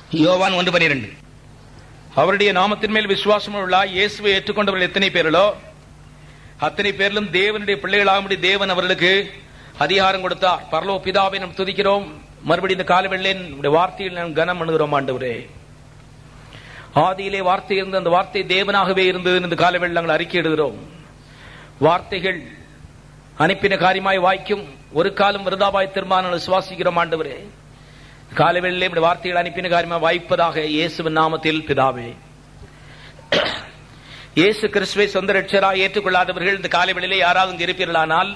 யோவான் ஒன்று பனிரெண்டு அவருடைய நாமத்தின் மேல் விசுவாசம் உள்ள இயேசுவை ஏற்றுக்கொண்டவர்கள் எத்தனை பேர்களோ அத்தனை பேரிலும் தேவனுடைய பிள்ளைகளாகும்படி தேவன் அவர்களுக்கு அதிகாரம் கொடுத்தார் பரலோ பிதாவை நாம் துதிக்கிறோம் மறுபடியும் இந்த காலவெளியிலே நம்முடைய வார்த்தையில் நாம் கனம் பண்ணுகிறோம் ஆண்டவரே ஆதியிலே வார்த்தை இருந்த அந்த வார்த்தை தேவனாகவே இருந்தது இந்த காலவெளியில் நாங்கள் அறிக்கையிடுகிறோம் வார்த்தைகள் அனுப்பின காரியமாய் வாய்க்கும் ஒரு காலம் விருதாபாய் திரும்ப விசுவாசிக்கிறோம் ஆண்டவரே காலவெளியிலே இப்படி வார்த்தைகள் அனுப்பின காரியமாக வாய்ப்பதாக இயேசுவின் நாமத்தில் பிதாவே இயேசு கிறிஸ்துவை சொந்த ரட்சராக ஏற்றுக்கொள்ளாதவர்கள் இந்த காலவெளியிலே யாராவது இங்கு இருப்பீர்களானால்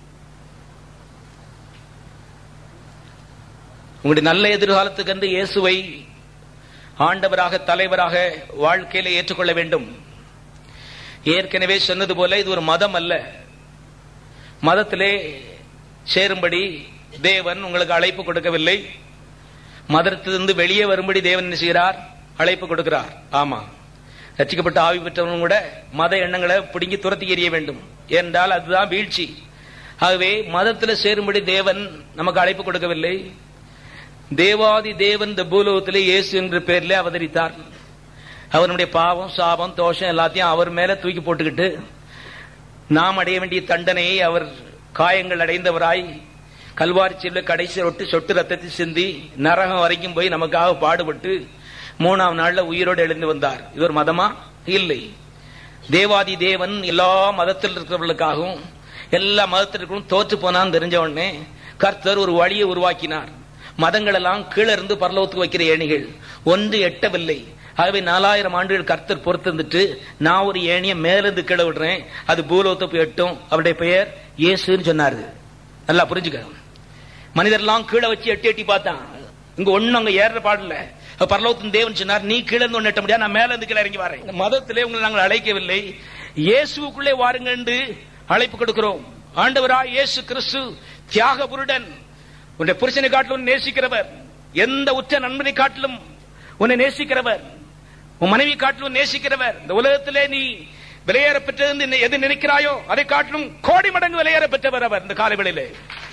உங்களுடைய நல்ல எதிர்காலத்துக்கு என்று இயேசுவை ஆண்டவராக தலைவராக வாழ்க்கையில ஏற்றுக்கொள்ள வேண்டும் ஏற்கனவே சொன்னது போல இது ஒரு மதம் அல்ல மதத்திலே சேரும்படி தேவன் உங்களுக்கு அழைப்பு கொடுக்கவில்லை மதத்திலிருந்து வெளியே வரும்படி தேவன் என்ன செய்கிறார் அழைப்பு கொடுக்கிறார் ஆமா ரட்சிக்கப்பட்ட ஆவி பெற்றவனும் கூட மத எண்ணங்களை பிடுங்கி துரத்தி எறிய வேண்டும் என்றால் அதுதான் வீழ்ச்சி ஆகவே மதத்தில் சேரும்படி தேவன் நமக்கு அழைப்பு கொடுக்கவில்லை தேவாதி தேவன் இந்த பூலோகத்திலே இயேசு என்ற பெயரிலே அவதரித்தார் அவனுடைய பாவம் சாபம் தோஷம் எல்லாத்தையும் அவர் மேல தூக்கி போட்டுக்கிட்டு நாம் அடைய வேண்டிய தண்டனையை அவர் காயங்கள் அடைந்தவராய் கல்வாரி செல்ல கடைசி ரொட்டு சொட்டு ரத்தத்தை சிந்தி நரகம் வரைக்கும் போய் நமக்காக பாடுபட்டு மூணாம் நாள்ல உயிரோடு எழுந்து வந்தார் இது ஒரு மதமா இல்லை தேவாதி தேவன் எல்லா மதத்தில் இருக்கிறவர்களுக்காகவும் எல்லா மதத்திற்கும் தோற்று போனான்னு தெரிஞ்ச உடனே கர்த்தர் ஒரு வழியை உருவாக்கினார் மதங்கள் எல்லாம் கீழே இருந்து பரலோகத்துக்கு வைக்கிற ஏணிகள் ஒன்று எட்டவில்லை ஆகவே நாலாயிரம் ஆண்டுகள் கர்த்தர் பொறுத்திருந்துட்டு நான் ஒரு ஏணியை மேலிருந்து கீழே விடுறேன் அது பூலோகத்தை போய் எட்டும் அவருடைய பெயர் இயேசுன்னு சொன்னாரு நல்லா புரிஞ்சுக்க மனிதர்லாம் கீழே வச்சு எட்டி எட்டி பார்த்தான் இங்க ஒண்ணு அங்க ஏற பாடல பரலோகத்தின் தேவன் சொன்னார் நீ கீழே இருந்து ஒண்ணு எட்ட முடியாது நான் மேல இருந்து கீழே இறங்கி வரேன் இந்த மதத்திலே உங்களை நாங்கள் அழைக்கவில்லை இயேசுக்குள்ளே வாருங்கள் என்று அழைப்பு கொடுக்கிறோம் ஆண்டவரா இயேசு கிறிஸ்து தியாக புருடன் உன்னை புருஷனை காட்டிலும் நேசிக்கிறவர் எந்த உச்ச நண்பனை காட்டிலும் உன்னை நேசிக்கிறவர் உன் மனைவி காட்டிலும் நேசிக்கிறவர் இந்த உலகத்திலே நீ விலையேற பெற்றது எது நினைக்கிறாயோ அதை காட்டிலும் கோடி மடங்கு விலையேற பெற்றவர் அவர் இந்த காலவெளியிலே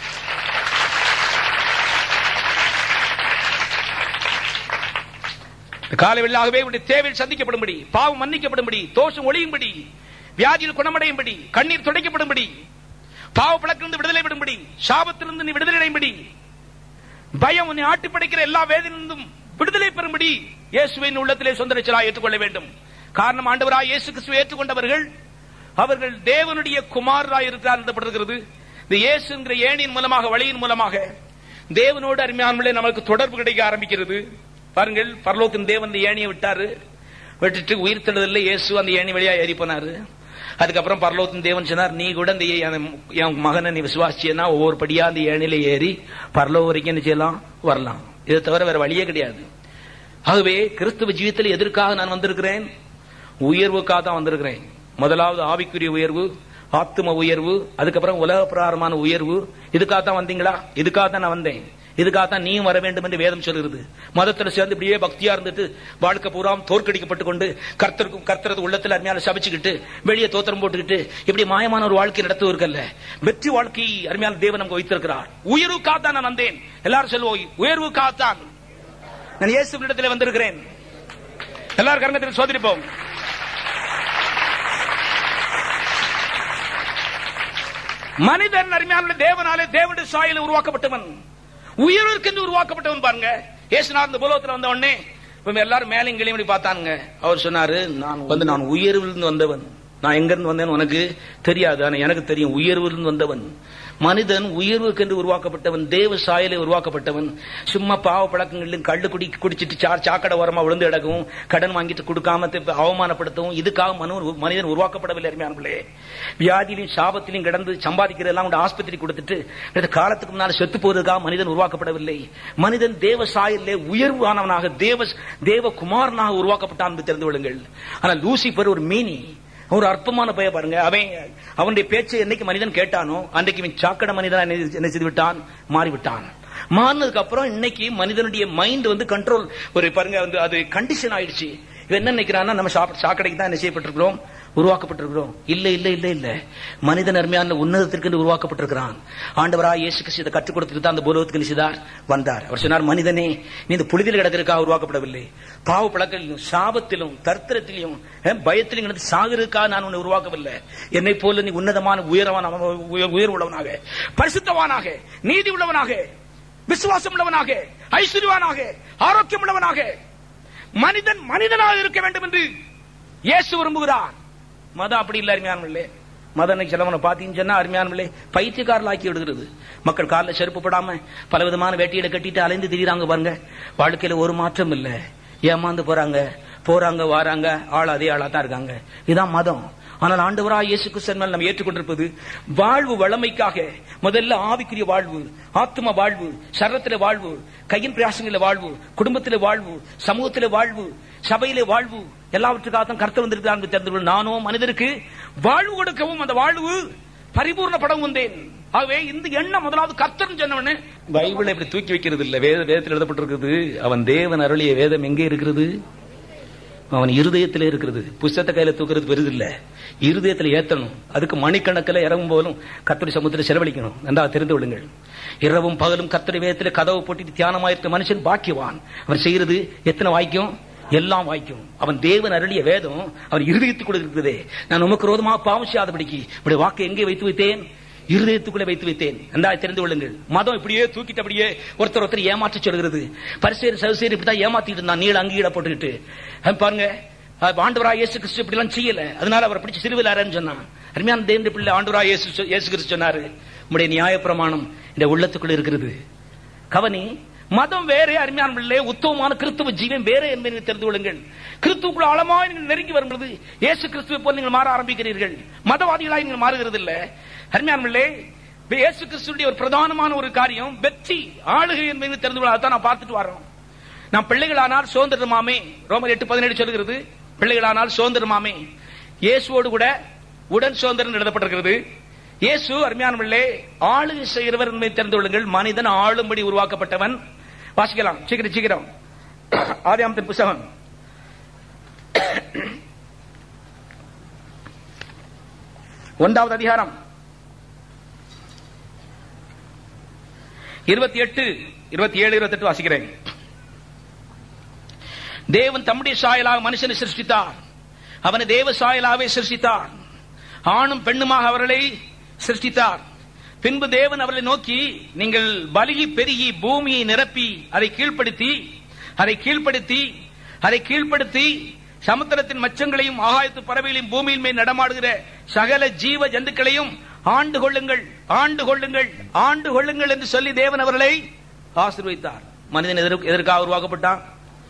காலவெளியாகவே உடைய தேவையில் சந்திக்கப்படும்படி பாவம் மன்னிக்கப்படும்படி தோஷம் ஒழியும்படி வியாதியில் குணமடையும்படி கண்ணீர் துடைக்கப்படும்படி பாவ பழக்கிலிருந்து விடுதலை விடும்படி சாபத்திலிருந்து நீ விடுதலை அடையும்படி பயம் உன்னை ஆட்டி படைக்கிற எல்லா வேதனிலிருந்தும் விடுதலை பெறும்படி இயேசுவின் உள்ளத்திலே சொந்த ரச்சலா ஏற்றுக்கொள்ள வேண்டும் காரணம் ஆண்டவராய் இயேசு கிறிஸ்துவை ஏற்றுக்கொண்டவர்கள் அவர்கள் தேவனுடைய குமாரராய் இருக்கிறார் எழுதப்படுகிறது இந்த இயேசு என்கிற ஏணியின் மூலமாக வழியின் மூலமாக தேவனோடு அருமையானவர்களே நமக்கு தொடர்பு கிடைக்க ஆரம்பிக்கிறது பாருங்கள் பரலோக்கின் தேவன் இந்த ஏணியை விட்டாரு விட்டுட்டு உயிர் தெழுதல்ல இயேசு அந்த ஏணி வழியா ஏறி போனாரு அதுக்கப்புறம் பரலோகத்தின் தேவன் சொன்னார் நீ கூட இந்த என் மகனை நீ விசுவாசிச்சேன்னா ஒவ்வொரு படியா அந்த ஏணியில ஏறி பரலோக வரைக்கும் என்ன செய்யலாம் வரலாம் இதை தவிர வேற வழியே கிடையாது ஆகவே கிறிஸ்துவ ஜீவியத்தில் எதற்காக நான் வந்திருக்கிறேன் உயர்வுக்காக தான் வந்திருக்கிறேன் முதலாவது ஆவிக்குரிய உயர்வு ஆத்தும உயர்வு அதுக்கப்புறம் உலக பிரகாரமான உயர்வு இதுக்காக தான் வந்தீங்களா இதுக்காக தான் நான் வந்தேன் இதுக்காக தான் நீயும் வர வேண்டும் என்று வேதம் சொல்கிறது மதத்தில் சேர்ந்து இப்படியே பக்தியா இருந்துட்டு வாழ்க்கை பூராம் தோற்கடிக்கப்பட்டு கொண்டு கர்த்தருக்கும் கர்த்தரது உள்ளத்தில் அருமையான சபிச்சுக்கிட்டு வெளியே தோத்திரம் போட்டுக்கிட்டு இப்படி மாயமான ஒரு வாழ்க்கை நடத்துவதற்கல்ல வெற்றி வாழ்க்கை அருமையான தேவன் நமக்கு வைத்திருக்கிறார் உயர்வுக்காக தான் நான் வந்தேன் எல்லாரும் சொல்லுவோம் உயர்வுக்காக தான் நான் இயேசு இடத்துல வந்திருக்கிறேன் எல்லாரும் கரங்கத்தில் சோதரிப்போம் மனிதன் அருமையான தேவனாலே தேவனுடைய சாயல உருவாக்கப்பட்டவன் உயர்விற்கென்று உருவாக்கப்பட்டவன் பாருங்க ஏசுனார் இந்த புலவத்தில் வந்த உடனே இப்ப எல்லாரும் மேலையும் கிளியும் பார்த்தானுங்க அவர் சொன்னாரு நான் வந்து நான் உயர்விலிருந்து வந்தவன் நான் எங்க இருந்து வந்தேன் உனக்கு தெரியாது ஆனா எனக்கு தெரியும் உயர்விலிருந்து வந்தவன் மனிதன் உயர்வுக்கென்று உருவாக்கப்பட்டவன் தேவ சாயலை உருவாக்கப்பட்டவன் சும்மா பாவ பழக்கங்களிலும் கள்ளு குடி குடிச்சிட்டு சார் சாக்கடை ஓரமா விழுந்து கிடக்கவும் கடன் வாங்கிட்டு கொடுக்காம அவமானப்படுத்தவும் இதுக்காக மனு மனிதன் உருவாக்கப்படவில்லை அருமையானே வியாதியிலும் சாபத்திலும் கிடந்து சம்பாதிக்கிறதெல்லாம் கூட ஆஸ்பத்திரி கொடுத்துட்டு காலத்துக்கு முன்னால் செத்து போவதற்காக மனிதன் உருவாக்கப்படவில்லை மனிதன் தேவ சாயலே உயர்வானவனாக தேவ தேவ குமாரனாக உருவாக்கப்பட்டான் என்று தெரிந்து கொள்ளுங்கள் ஆனால் லூசிபர் ஒரு மீனி ஒரு அற்பமான பய பாருங்க அவன் அவனுடைய பேச்சை என்னைக்கு மனிதன் கேட்டானோ அன்றைக்கு இவன் சாக்கடை மனிதனா என்ன செய்து விட்டான் மாறிவிட்டான் மாறினதுக்கு அப்புறம் இன்னைக்கு மனிதனுடைய மைண்ட் வந்து கண்ட்ரோல் ஒரு பாருங்க வந்து அது கண்டிஷன் ஆயிடுச்சு இவன் என்ன நினைக்கிறான்னா நம்ம சாப்- சாக்கடைக்கு தான் என்ன செய்யப்பட்டிருக்கிறோம் உருவாக்கப்பட்டிருக்கிறோம் இல்ல இல்ல இல்ல இல்ல மனிதன் அருமையான உன்னதத்திற்கு என்று உருவாக்கப்பட்டிருக்கிறான் ஆண்டவராய் இயேசு கிறிஸ்து இதை கற்றுக் கொடுத்துட்டு தான் அந்த பூலோகத்துக்கு நிச்சயதார் வந்தார் அவர் சொன்னார் மனிதனே நீ இந்த புழுதியில் கிடக்கிறதுக்காக உருவாக்கப்படவில்லை பாவ பழக்கத்திலும் சாபத்திலும் தர்த்தரத்திலும் அஹ், பயத்திலும் கிடந்து சாகிறதுக்காக நான் உன்னை உருவாக்கவில்லை என்னை போல நீ உன்னதமான உயரமான உயர் உயர் உள்ளவனாக பரிசுத்தவானாக நீதி உள்ளவனாக விசுவாசம் உள்ளவனாக ஐஸ்வர்யவானாக ஆரோக்கியம் உள்ளவனாக மனிதன் மனிதனாக இருக்க வேண்டும் என்று இயேசு விரும்புகிறார் மதம் அப்படி இல்ல அருமையானவர்களே மதம் இன்னைக்கு சிலவனை பாத்தீங்கன்னு சொன்னா அருமையானவர்களே பைத்தியக்காரல் ஆக்கி விடுகிறது மக்கள் காலில் செருப்பு போடாம பல விதமான வேட்டியில கட்டிட்டு அலைந்து திரியுறாங்க பாருங்க வாழ்க்கையில ஒரு மாற்றம் இல்ல ஏமாந்து போறாங்க போறாங்க வாராங்க ஆள் அதே ஆளா தான் இருக்காங்க இதான் மதம் ஆனால் ஆண்டவராய் இயேசு கிறிஸ்தன் மேல் நம்ம ஏற்றுக்கொண்டிருப்பது வாழ்வு வளமைக்காக முதல்ல ஆவிக்குரிய வாழ்வு ஆத்ம வாழ்வு சரத்தில வாழ்வு கையின் பிரயாசங்களில வாழ்வு குடும்பத்தில வாழ்வு சமூகத்தில வாழ்வு சபையிலே வாழ்வு எல்லாவற்றுக்காக தான் கர்த்தர் வந்திருக்கிறார் என்று தெரிந்து கொள். நானோ மனிதருக்கு வாழ்வு கொடுக்கவும் அந்த வாழ்வு பரிபூர்ணப்படவும் வந்தேன் ஆகவே இந்த எண்ணம் முதலாவது கர்த்தர் சொன்னவனே பைபிளை இப்படி தூக்கி வைக்கிறது இல்ல வேத வேதத்தில் எழுதப்பட்டிருக்கிறது அவன் தேவன் அருளிய வேதம் எங்கே இருக்கிறது அவன் இருதயத்திலே இருக்கிறது புஸ்தத்தை கையில தூக்குறது பெரிது இல்ல இருதயத்துல ஏத்தணும் அதுக்கு மணிக்கணக்கில் இறங்கும் போதும் கத்தரி சமுத்திரம் செலவழிக்கணும் நன்றாக தெரிந்து கொள்ளுங்கள் இரவும் பகலும் கத்தரி வேதத்துல கதவு போட்டு தியானமாயிருக்க மனுஷன் பாக்கியவான் அவன் செய்யறது எத்தனை வாய்க்கும் எல்லாம் வாய்க்கும் அவன் தேவன் அருளிய வேதம் அவன் இருதயத்துக்குள்ள இருக்கிறதே நான் உமக்கு ரோதமாக பாவம் செய்யாதபடிக்கு இப்படி வாக்கு எங்கே வைத்து வைத்தேன் இருதயத்துக்குள்ளே வைத்து வைத்தேன் நன்றாக தெரிந்து கொள்ளுங்கள் மதம் இப்படியே தூக்கிட்டு அப்படியே ஒருத்தர் ஒருத்தர் ஏமாற்றி சொல்கிறது பரிசேர் சவுசேர் இப்படிதான் ஏமாத்திட்டு இருந்தான் நீள அங்கீட போட்டுக்கிட்டு அஹ் பாருங்க அஹ் ஆண்டவராய் இயேசு கிறிஸ்து இப்படி எல்லாம் செய்யல அதனால அவர் பிடிச்சு சிறுவிலாரன்னு சொன்னான் அருமையான தேவனுடைய பிள்ளை ஆண்டவராய் இயேசு சொ- இயேசு கிறிஸ்து சொன்னாரு உம்முடைய நியாயப்பிரமாணம் இந்த உள்ளத்துக்குள்ள இருக்கிறது கவனி மதம் வேற அருமையான பிள்ளை உத்தமமான கிறிஸ்துவ ஜீவன் வேற என்பதை தெரிந்து கொள்ளுங்கள் கிறிஸ்துக்குள்ள ஆழமாய் நீங்கள் நெருங்கி வரும்பொழுது இயேசு கிறிஸ்துவை போல் நீங்கள் மாற ஆரம்பிக்கிறீர்கள் மதவாதிகளாய் நீங்கள் மாறுகிறது இல்ல அருமையான பிள்ளை இயேசு கிறிஸ்துடைய ஒரு பிரதானமான ஒரு காரியம் வெற்றி ஆளுகை என்பதை தெரிந்து கொள்ள அதான் நான் பார்த்துட்டு வரோம் நாம் பிள்ளைகளானால் சுதந்திரமாமே ரோமர் எட்டு பதினேழு சொல்கிறது பிள்ளைகளானால் சுதந்திரமாமே இயேசுவோடு கூட உடன் சுதந்திரம் எழுதப்பட்டிருக்கிறது இயேசு அருமையான பிள்ளை ஆளுகை செய்கிறவர் என்பதை தெரிந்து கொள்ளுங்கள் மனிதன் ஆளும்படி உருவாக்கப்பட்டவன் வாசிக்கலாம் சீக்கிரம் சீக்கிரம் ஆதியாமத்தின் புஸ்தகம் ஒன்றாவது அதிகாரம் இருபத்தி எட்டு இருபத்தி ஏழு இருபத்தி எட்டு வாசிக்கிறேன் தேவன் தம்முடைய சாயலாக மனுஷனை சிருஷ்டித்தார் அவனை தேவ சாயலாகவே சிருஷ்டித்தார் ஆணும் பெண்ணுமாக அவர்களை சிருஷ்டித்தார் பின்பு தேவன் அவர்களை நோக்கி நீங்கள் பலுகி பெருகி பூமியை நிரப்பி அதை கீழ்ப்படுத்தி அதை கீழ்ப்படுத்தி அதை கீழ்ப்படுத்தி சமுத்திரத்தின் மச்சங்களையும் ஆகாயத்து பறவைகளையும் பூமியின் மேல் நடமாடுகிற சகல ஜீவ ஜந்துக்களையும் ஆண்டு கொள்ளுங்கள் ஆண்டு கொள்ளுங்கள் ஆண்டு கொள்ளுங்கள் என்று சொல்லி தேவன் அவர்களை ஆசீர்வதித்தார் மனிதன் எதற்கு- எதற்காக உருவாக்கப்பட்டான்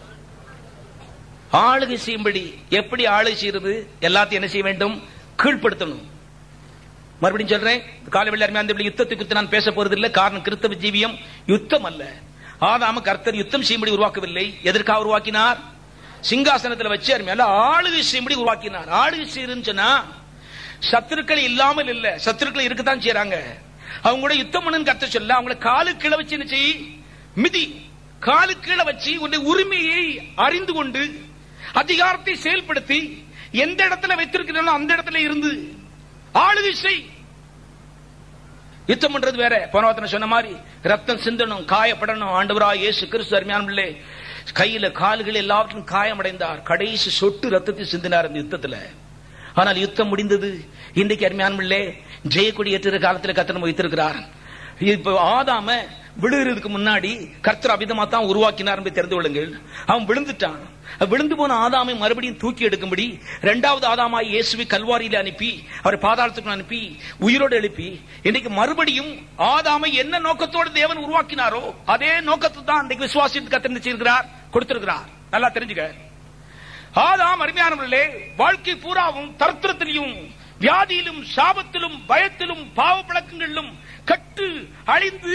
ஆளுகை செய்யும்படி எப்படி ஆளுகை செய்யறது எல்லாத்தையும் என்ன செய்ய வேண்டும் கீழ்ப்படுத்தணும் மறுபடியும் சொல்றேன் காலை வெள்ளி அருமையான இந்த யுத்தத்தை குறித்து நான் பேச போறது இல்லை காரணம் கிறிஸ்தவ ஜீவியம் யுத்தம் அல்ல ஆதாம கர்த்தர் யுத்தம் செய்யும்படி உருவாக்கவில்லை எதற்காக உருவாக்கினார் சிங்காசனத்தில் வச்சு அருமையால ஆளுகை செய்யும்படி உருவாக்கினார் ஆளுகை செய்யறதுன்னு சொன்னா சத்துருக்கள் இல்லாமல் இல்ல சத்துருக்கள் இருக்கத்தான் செய்யறாங்க அவங்க கூட யுத்தம் பண்ணுன்னு கர்த்தர் சொல்ல அவங்கள காலு கீழே வச்சு என்ன செய் மிதி காலு கீழே வச்சு உன்னுடைய உரிமையை அறிந்து கொண்டு அதிகாரத்தை செயல்படுத்தி எந்த இடத்துல வைத்திருக்கிறோம் அந்த இடத்துல இருந்து ஆளுகை செய் யுத்தம் பண்றது வேற போனவத்தனை சொன்ன மாதிரி ரத்தம் சிந்தணும் காயப்படணும் ஆண்டவரா இயேசு கிறிஸ்து அருமையான பிள்ளை கையில கால்கள் எல்லாவற்றும் காயமடைந்தார் கடைசி சொட்டு ரத்தத்தை சிந்தினார் இந்த யுத்தத்துல ஆனால் யுத்தம் முடிந்தது இன்றைக்கு அருமையான பிள்ளை ஜெயக்கொடி ஏற்றுற காலத்துல கத்தனம் வைத்திருக்கிறார் இப்ப ஆதாம விழுகிறதுக்கு முன்னாடி கர்த்தர் அபிதமா தான் உருவாக்கினார் என்பதை தெரிந்து கொள்ளுங்கள் அவன் விழுந்துட்டான் விழுந்து போன ஆதாமை மறுபடியும் தூக்கி எடுக்கும்படி இரண்டாவது ஆதாமாய் இயேசுவை கல்வாரியில அனுப்பி அவரை பாதாளத்துக்கு அனுப்பி உயிரோடு எழுப்பி இன்னைக்கு மறுபடியும் ஆதாமை என்ன நோக்கத்தோடு தேவன் உருவாக்கினாரோ அதே நோக்கத்தை தான் இன்றைக்கு விசுவாசித்து கத்திருந்து செய்கிறார் கொடுத்திருக்கிறார் நல்லா தெரிஞ்சுக்க ஆதாம் அருமையானவர்களே வாழ்க்கை பூராவும் தர்த்தத்திலும் வியாதியிலும் சாபத்திலும் பயத்திலும் பாவ பழக்கங்களிலும் கட்டு அழிந்து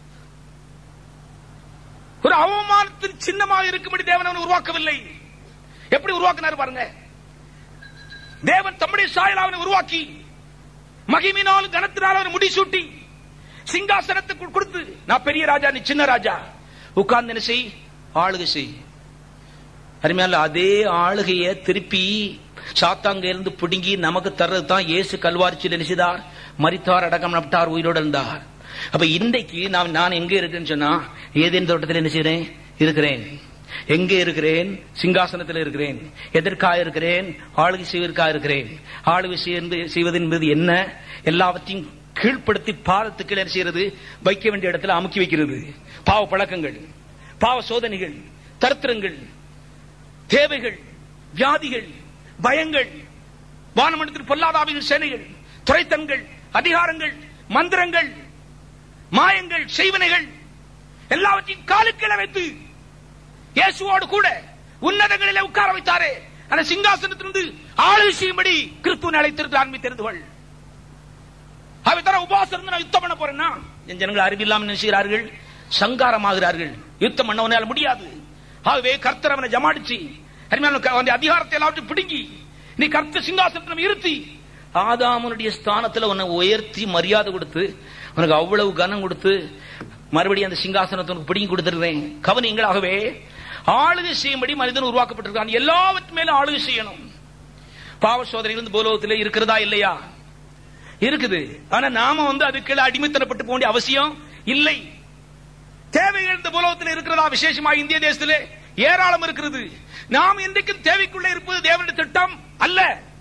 ஒரு அவமானத்தின் சின்னமாக இருக்கும்படி தேவன் அவனை உருவாக்கவில்லை எப்படி உருவாக்கினார் பாருங்க தேவன் தம்முடைய சாயல் அவனை உருவாக்கி மகிமினால் கனத்தினால் அவனை முடிசூட்டி சிங்காசனத்துக்கு கொடுத்து நான் பெரிய ராஜா நீ சின்ன ராஜா உட்கார்ந்து என்ன செய் ஆளுகை செய் அருமையால அதே ஆளுகைய திருப்பி சாத்தாங்க இருந்து பிடுங்கி நமக்கு தர்றது தான் இயேசு கல்வாரிச்சில் நினைச்சார் மரித்தார் அடக்கம் நட்டார் உயிரோடு இருந்தார் அப்ப இன்றைக்கு நான் நான் எங்க இருக்கேன்னு சொன்னா ஏதேன் தோட்டத்தில் என்ன செய்றேன் இருக்கிறேன் எங்கே இருக்கிறேன் சிங்காசனத்தில் இருக்கிறேன் எதற்காக இருக்கிறேன் ஆளுகை செய்வதற்காக இருக்கிறேன் ஆளுகை செய்வது செய்வது என்பது என்ன எல்லாவற்றையும் கீழ்ப்படுத்தி பாதத்துக்கு என்ன செய்யறது வைக்க வேண்டிய இடத்துல அமுக்கி வைக்கிறது பாவ பழக்கங்கள் பாவ சோதனைகள் தருத்திரங்கள் தேவைகள் வியாதிகள் பயங்கள் வானமண்டலத்தில் பொல்லாதாவின் சேனைகள் துறைத்தங்கள் அதிகாரங்கள் மந்திரங்கள் மாயங்கள் செய்வனைகள் எல்லாவற்றையும் காலுக்கிழ வைத்து இயேசுவோடு கூட உன்னதங்களிலே உட்கார வைத்தாரே அந்த சிங்காசனத்திலிருந்து ஆளுகை செய்யும்படி கிறிஸ்துவனை அழைத்திருக்கிறார் தெரிந்து கொள் அவை தர உபவாசம் இருந்து நான் யுத்தம் பண்ண போறேன்னா என் ஜனங்கள் அறிவில்லாமல் நினைச்சுகிறார்கள் சங்காரமாகிறார்கள் யுத்தம் பண்ணவனால் முடியாது ஆகவே கர்த்தர் அவனை ஜமாடிச்சு அருமையான அவனுடைய அதிகாரத்தை எல்லாவற்றையும் பிடுங்கி நீ கர்த்த சிங்காசனத்தில் இருத்தி ஆதாமனுடைய ஸ்தானத்துல உன்னை உயர்த்தி மரியாதை கொடுத்து உனக்கு அவ்வளவு கனம் கொடுத்து மறுபடியும் அந்த சிங்காசனத்தை உனக்கு பிடிங்கி கொடுத்துருவேன் கவனிங்களாகவே ஆளுகை செய்யும்படி மனிதன் உருவாக்கப்பட்டிருக்கான் எல்லாவற்று மேலும் ஆளுகை செய்யணும் பாவ சோதனைகள் பூலோகத்திலே இருக்கிறதா இல்லையா இருக்குது ஆனா நாம வந்து அதுக்கு அடிமைத்தனப்பட்டு போக வேண்டிய அவசியம் இல்லை தேவைகள் இந்த பூலோகத்தில் இருக்கிறதா விசேஷமா இந்திய தேசத்திலே ஏராளம் இருக்கிறது நாம் இன்றைக்கும் தேவைக்குள்ள இருப்பது தேவனுடைய திட்டம் அல்ல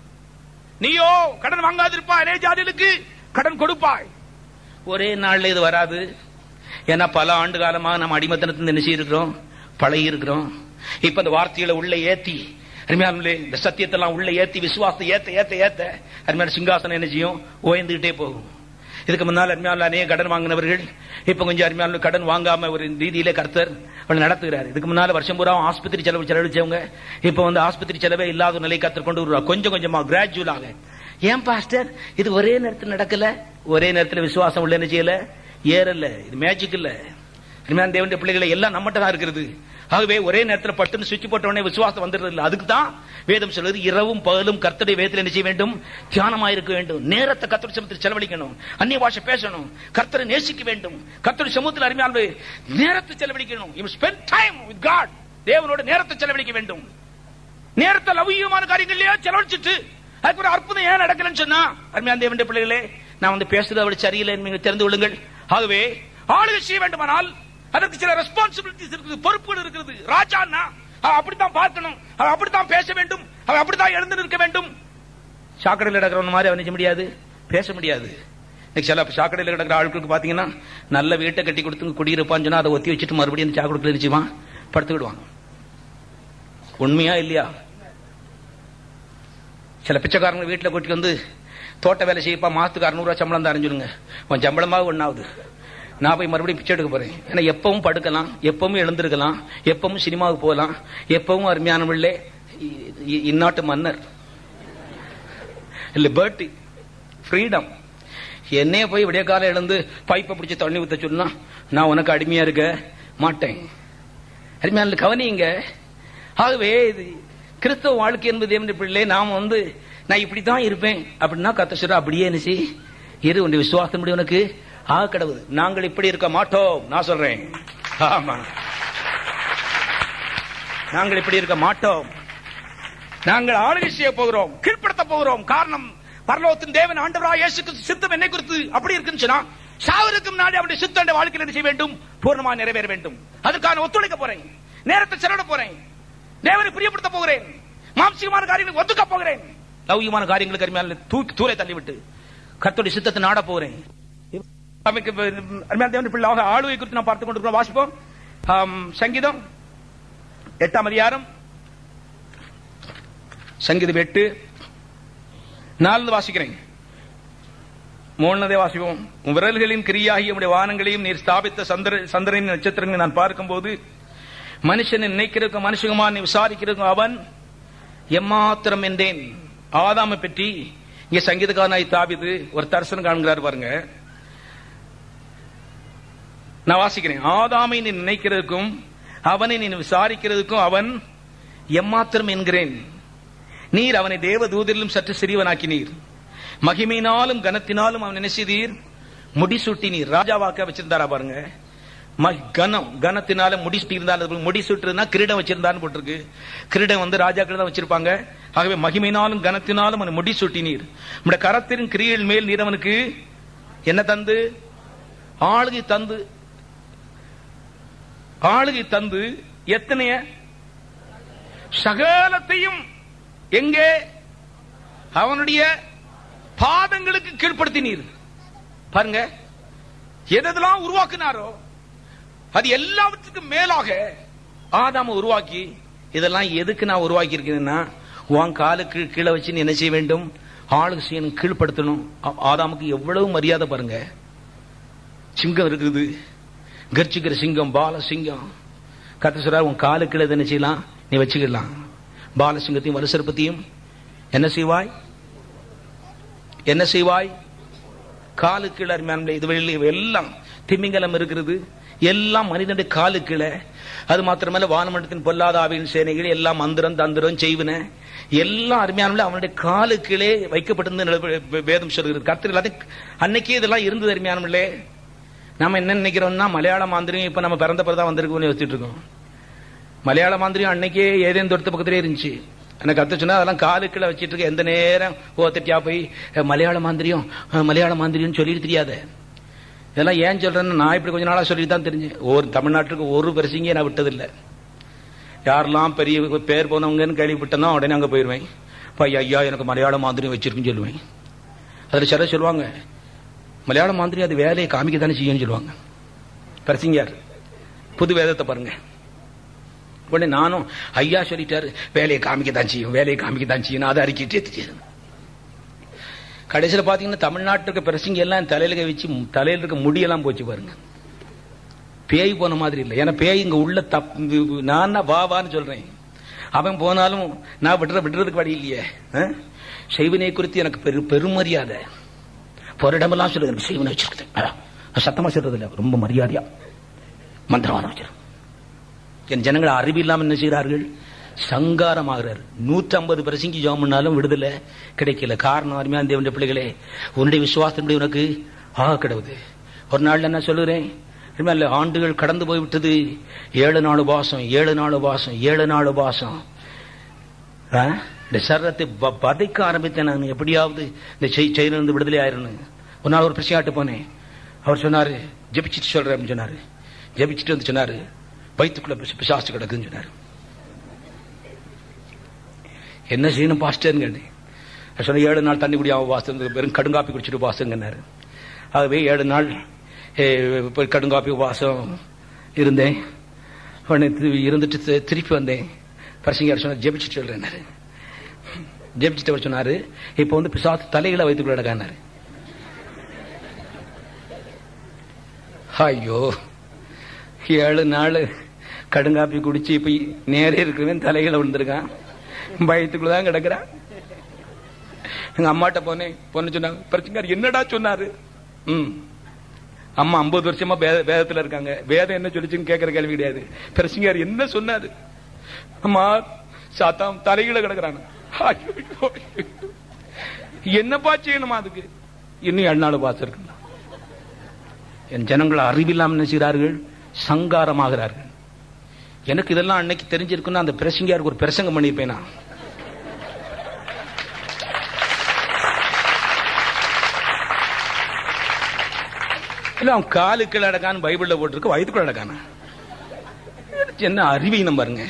நீயோ கடன் வாங்காதிருப்பாய் அதே ஜாதிகளுக்கு கடன் கொடுப்பாய் ஒரே நாள்ல இது வராது ஏன்னா பல ஆண்டு காலமாக நம்ம அடிமத்தனத்தில் என்ன செய்யிருக்கிறோம் பழகி இருக்கிறோம் இப்ப இந்த வார்த்தைகளை உள்ள ஏத்தி அருமையானே இந்த சத்தியத்தெல்லாம் உள்ள ஏத்தி விசுவாசத்தை ஏத்த ஏத்த ஏத்த அருமையான சிங்காசனம் என்ன செய்யும் ஓய்ந்துகிட்டே போகும் இதுக்கு முன்னால் அருமையான அநேக கடன் வாங்கினவர்கள் இப்ப கொஞ்சம் அருமையான கடன் வாங்காம ஒரு ரீதியில கர்த்தர் அவனை நடத்துகிறார் இதுக்கு முன்னால வருஷம் பூரா ஆஸ்பத்திரி செலவு செலவழிச்சவங்க இப்ப வந்து ஆஸ்பத்திரி செலவே இல்லாத ஒரு நிலை கற்றுக் கொண்டு வருவார் கொஞ்சம் கொஞ்சமா கிராஜுவலாக ஏன் பாஸ்டர் இது ஒரே நேரத்தில் நடக்கல ஒரே நேரத்தில் விசுவாசம் உள்ள என்ன செய்யல ஏறல இது மேஜிக் இல்ல அருமையான தேவனுடைய பிள்ளைகளை எல்லாம் நம்மகிட்ட தான் இருக்கிறது ஆகவே ஒரே நேரத்தில் பட்டுன்னு சுவிட்ச் போட்ட உடனே விசுவாசம் வந்துடுறது இல்லை அதுக்கு தான் வேதம் சொல்றது இரவும் பகலும் கர்த்தருடைய வேதத்தில் என்ன செய்ய வேண்டும் தியானமாக இருக்க வேண்டும் நேரத்தை கர்த்தருடைய சமூகத்தில் செலவழிக்கணும் அந்நிய பாஷை பேசணும் கர்த்தரை நேசிக்க வேண்டும் கர்த்தருடைய சமூகத்தில் அருமையான நேரத்தை செலவழிக்கணும் you spend time with God தேவனோட நேரத்தை செலவழிக்க வேண்டும் நேரத்தை லௌகிகமான காரியங்கள்லயே செலவழிச்சிட்டு அதுக்கு ஒரு அற்புதம் ஏன் நடக்கலன்னு சொன்னா அருமையான தேவனுடைய பிள்ளைகளே நான் வந்து பேசுறது அவள் சரியில்லை நீங்க தெரிந்து கொள்ளுங்கள் ஆகவே ஆளுகை செய்ய வேண்டுமானால் அதற்கு சில ரெஸ்பான்சிபிலிட்டிஸ் இருக்குது பொறுப்புகள் இருக்கிறது ராஜான்னா அவன் அப்படித்தான் பார்க்கணும் அவன் அப்படித்தான் பேச வேண்டும் அவன் அப்படித்தான் எழுந்து நிற்க வேண்டும் சாக்கடையில் கிடக்கிறவன் மாதிரி அவன் நினைக்க முடியாது பேச முடியாது இன்னைக்கு சில சாக்கடையில் கிடக்கிற ஆட்களுக்கு பாத்தீங்கன்னா நல்ல வீட்டை கட்டி கொடுத்து குடியிருப்பான்னு சொன்னா அதை ஒத்தி வச்சுட்டு மறுபடியும் அந்த சாக்கடையில் நினைச்சுவான் படுத்து விடுவாங்க உண்மையா இல்லையா சில பிச்சைக்காரங்க வீட்டில் கூட்டி வந்து தோட்ட வேலை செய்யப்பா மாசத்துக்கு அறுநூறுவா சம்பளம் தான் சொல்லுங்க உன் சம்பளமாக ஒன்னாவது நான் போய் மறுபடியும் பிச்சை எடுக்க போறேன் ஏன்னா எப்பவும் படுக்கலாம் எப்பவும் எழுந்திருக்கலாம் எப்பவும் சினிமாவுக்கு போகலாம் எப்பவும் அருமையான பிள்ளை இந்நாட்டு மன்னர் லிபர்ட்டி ஃப்ரீடம் என்னைய போய் விடிய காலம் எழுந்து பைப்பை பிடிச்சி தண்ணி ஊத்த சொன்னா நான் உனக்கு அடிமையா இருக்க மாட்டேன் அருமையான கவனிங்க ஆகவே இது கிறிஸ்தவ வாழ்க்கை என்பது எப்படி பிள்ளை நாம் வந்து நான் இப்படித்தான் இருப்பேன் அப்படின்னா கத்த சொல்ற அப்படியே என்ன செய் இரு உன்னுடைய விசுவாசம் முடி உனக்கு ஆக கடவுள் நாங்கள் இப்படி இருக்க மாட்டோம் நான் சொல்றேன் ஆமா நாங்கள் இப்படி இருக்க மாட்டோம் நாங்கள் ஆளுகை செய்ய போகிறோம் கீழ்ப்படுத்த போகிறோம் காரணம் பரலோகத்தின் தேவன் ஆண்டவராக இயேசு கிறிஸ்து சித்தம் என்னை குறித்து அப்படி இருக்குன்னு சொன்னா சாவருக்கு முன்னாடி அவருடைய சித்தம் வாழ்க்கையில் என்ன செய்ய வேண்டும் பூர்ணமாக நிறைவேற வேண்டும் அதுக்கான ஒத்துழைக்க போறேன் நேரத்தை செலவிட போறேன் தேவனை பிரியப்படுத்த போகிறேன் மாம்சிகமான காரியங்களுக்கு ஒத்துக்க போகிறேன் லௌகிகமான காரியங்களுக்கு அருமையான தூக்கி தூரை தள்ளிவிட்டு கர்த்தருடைய சித்தத்தை நாட போகிறேன் நமக்கு அருமையான தேவன் பிள்ளாக ஆளுகை குறித்து நான் பார்த்துக் கொண்டிருக்கிறோம் வாசிப்போம் ஆம், சங்கீதம் எட்டாம் அதிகாரம் சங்கீதம் எட்டு நாலு வாசிக்கிறேன் மூணதே வாசிப்போம் உன் விரல்களின் கிரியாகி உடைய வானங்களையும் நீர் ஸ்தாபித்த சந்திர சந்திரனின் நட்சத்திரங்களை நான் பார்க்கும்போது மனுஷனை நினைக்கிறதுக்கும் மனுஷகுமா நீ விசாரிக்கிறதுக்கும் அவன் எம்மாத்திரம் என்றேன் ஆதாமை பற்றி இங்க சங்கீதக்காரனாய் தாவிது ஒரு தரிசனம் காண்கிறார் பாருங்க நான் வாசிக்கிறேன் ஆதாமை நீ நினைக்கிறதுக்கும் அவனை நீ விசாரிக்கிறதுக்கும் அவன் எம்மாத்திரம் என்கிறேன் நீர் அவனை தேவ தூதரிலும் சற்று சிறியவனாக்கினீர் மகிமையினாலும் கனத்தினாலும் அவன் என்ன செய்தீர் முடிசூட்டினீர் ராஜாவாக்க வச்சிருந்தாரா பாருங்க ம- கனம் கனத்தினால முடி சுட்டியிருந்தால் முடி சுட்டுனா கிரீடம் வச்சிருந்தான்னு போட்டிருக்கு கிரீடம் வந்து ராஜாக்கள் தான் வச்சிருப்பாங்க ஆகவே மகிமையினாலும் கனத்தினாலும் அவன் முடி சுட்டினீர் நம்முடைய கரத்தின் கிரியில் மேல் நீர் அவனுக்கு என்ன தந்து ஆளுகை தந்து ஆளுகை தந்து எத்தனைய சகலத்தையும் எங்கே அவனுடைய பாதங்களுக்கு கீழ்ப்படுத்தினீர் பாருங்க எதெல்லாம் உருவாக்குனாரோ அது எல்லாவற்றுக்கும் மேலாக ஆதாம உருவாக்கி இதெல்லாம் எதுக்கு நான் உருவாக்கி இருக்கேன்னா உன் காலுக்கு கீழே வச்சு நீ என்ன செய்ய வேண்டும் ஆளுக்கு செய்யணும் கீழ்ப்படுத்தணும் ஆ- ஆதாமுக்கு எவ்வளவு மரியாதை பாருங்க சிங்கம் இருக்குது கர்ச்சிக்கிற சிங்கம் பால சிங்கம் கத்த சொல்றார் உன் காலு கீழே இதை என்ன செய்யலாம் நீ வச்சுக்கலாம் பாலசிங்கத்தையும் வலுசற்பத்தையும் என்ன செய்வாய் என்ன செய்வாய் காலு கீழே அருமையான இது வெளியில எல்லாம் திமிங்கலம் இருக்கிறது எல்லாம் மனிதனுடைய காலு கீழே அது மாத்திரமல்ல வானமண்டலத்தின் பொல்லாத ஆவியின் சேனைகள் எல்லாம் மந்திரம் தந்திரம் செய்வன எல்லாம் அருமையான அவனுடைய காலு கீழே வைக்கப்பட்டிருந்த நிலவு- வேதம் சொல்கிறது கர்த்தர் எல்லாத்தையும் அன்னைக்கே இதெல்லாம் இருந்தது அருமையானே நாம என்ன நினைக்கிறோம்னா மலையாள மாந்திரியம் இப்ப நம்ம பிறந்த பிறதான் வந்திருக்கோம்னு யோசிச்சுட்டு இருக்கோம் மலையாள மாந்திரியம் அன்னைக்கே ஏதேன் தோட்டத்து பக்கத்திலே இருந்துச்சு எனக்கு கத்து சொன்னா அதெல்லாம் காலுக்குள்ள வச்சிட்டு இருக்க எந்த நேரம் ஓத்தட்டியா போய் அஹ், மலையாள மாந்திரியம் அஹ், மலையாள மாந்திரியம் சொல்லிட்டு தெரியாத இதெல்லாம் ஏன் சொல்றேன்னு நான் இப்படி கொஞ்ச நாளா சொல்லிட்டு தான் தெரிஞ்சேன் ஒரு தமிழ்நாட்டுக்கு ஒரு பெருசிங்க நான் விட்டதில்லை யாரெல்லாம் பெரிய பேர் போனவங்கன்னு கேள்விப்பட்டனோ உடனே அங்க போயிருவேன் பையா ஐயா எனக்கு மலையாள மாந்திரியம் வச்சிருக்குன்னு சொல்லுவேன் அதுல சிலர் சொல்லுவாங்க மலையாள மாந்திரி அது வேலையை காமிக்க தானே செய்யும்னு சொல்லுவாங்க பரிசிங்கார் புது வேதத்தை பாருங்க உடனே நானும் ஐயா சொல்லிட்டாரு வேலையை காமிக்க தான் செய்யும் வேலையை காமிக்க தான் செய்யும் அதை அறிக்கிட்டே தெரியுது கடைசியில் பாத்தீங்கன்னா தமிழ்நாட்டுக்கு பிரசிங்க எல்லாம் தலையில கை வச்சு தலையில இருக்க முடியெல்லாம் போச்சு பாருங்க பேய் போன மாதிரி இல்லை ஏன்னா பேய் இங்க உள்ள தப் நான் தான் வா வான்னு சொல்றேன் அவன் போனாலும் நான் விடுற விடுறதுக்கு வழி இல்லையே ஆ? செய்வினை குறித்து எனக்கு பெரு பெருமரியாதை போற இடமெல்லாம் சொல்லுது எனக்கு செய்வனை வச்சிருக்குது அதான். நான் சத்தமா சொல்றது இல்ல ரொம்ப மரியாதையா மந்திரவாதம் வச்சிருக்கேன் என் ஜனங்கள் அறிவு இல்லாமல் என்ன செய்கிறார்கள் சங்காரமாகிறார் நூற்றி ஐம்பது பிரசங்கி ஜெபம் பண்ணாலும் விடுதலை கிடைக்கல காரணம் அருமையான தேவனுடைய பிள்ளைகளே உன்னுடைய விசுவாசத்தினுடைய உனக்கு ஆக கிடவுது ஒரு நாள் என்ன சொல்லுறேன் இல்ல ஆண்டுகள் கடந்து போய் விட்டது ஏழு நாள் உபாசம் ஏழு நாள் உபாசம் ஏழு நாள் உபாசம் ஆ? இந்த சரத்தை ப- பதைக்க ஆரம்பித்தேன் நான் எப்படியாவது இந்த செய் செயலிருந்து விடுதலை ஆயிரணும் ஒரு நாள் ஒரு பிரச்சனையாட்டு போனேன் அவர் சொன்னாரு ஜெபிச்சுட்டு சொல்றேன் அப்படின்னு சொன்னாரு ஜெபிச்சுட்டு வந்து சொன்னாரு வயிற்றுக்குள்ள பிசு- பிசாசு கிடக்குன்னு சொன்னாரு என்ன செய்யணும் பாஸ்டர்னு கேட்டேன் அவர் சொன்ன ஏழு நாள் தண்ணி குடியாம வாசம் வெறும் கடுங்காப்பி குடிச்சிட்டு வாசங்கன்னாரு ஆகவே ஏழு நாள் ஏ, போய் கடுங்காப்பி உபாசம் இருந்தேன் உடனே திரு- இருந்துட்டு தி- திருப்பி வந்தேன் பரிசிங்கார் சொன்னார் ஜெபிச்சுட்டு சொல்றேன்னாரு ஜெபிச்சுட்டு அவர் சொன்னாரு இப்போ வந்து பிசாசு தலைகளை வைத்துக்குள்ள கிடக்காரு ஐயோ ஏழு நாள் கடுங்காப்பி குடிச்சு இப்ப நேரே இருக்கிறவன் தலைகளை விழுந்திருக்கான் பயத்துக்குள்ளதான் கிடக்குறான் எங்க அம்மாட்ட போனேன் பொண்ணு சொன்னாங்க பிரச்சனை என்னடா சொன்னாரு ம் அம்மா ஐம்பது வருஷமா வேத- வேதத்துல இருக்காங்க வேதம் என்ன சொல்லிச்சுன்னு கேட்கற கேள்வி கிடையாது பிரசிங்கார் என்ன சொன்னாரு அம்மா சாத்தாம் தலைகீழ கிடக்குறாங்க ஐயோ, என்னப்பா செய்யணுமா அதுக்கு இன்னும் ஏழு நாள் பாசம் இருக்குங்களா என் ஜனங்கள் அறிவில்லாமல் என்ன செய்கிறார்கள் சங்காரமாகிறார்கள் எனக்கு இதெல்லாம் அன்னைக்கு தெரிஞ்சிருக்குன்னா அந்த பிரசங்கியாருக்கு ஒரு பிரசங்கம் பண்ணியிருப்பேன் நான் இல்ல அவன் காலுக்குள்ள அடக்கான்னு பைபிள்ல போட்டிருக்கு வயிற்றுக்குள்ள அடக்கான என்ன அறிவீனம் பாருங்க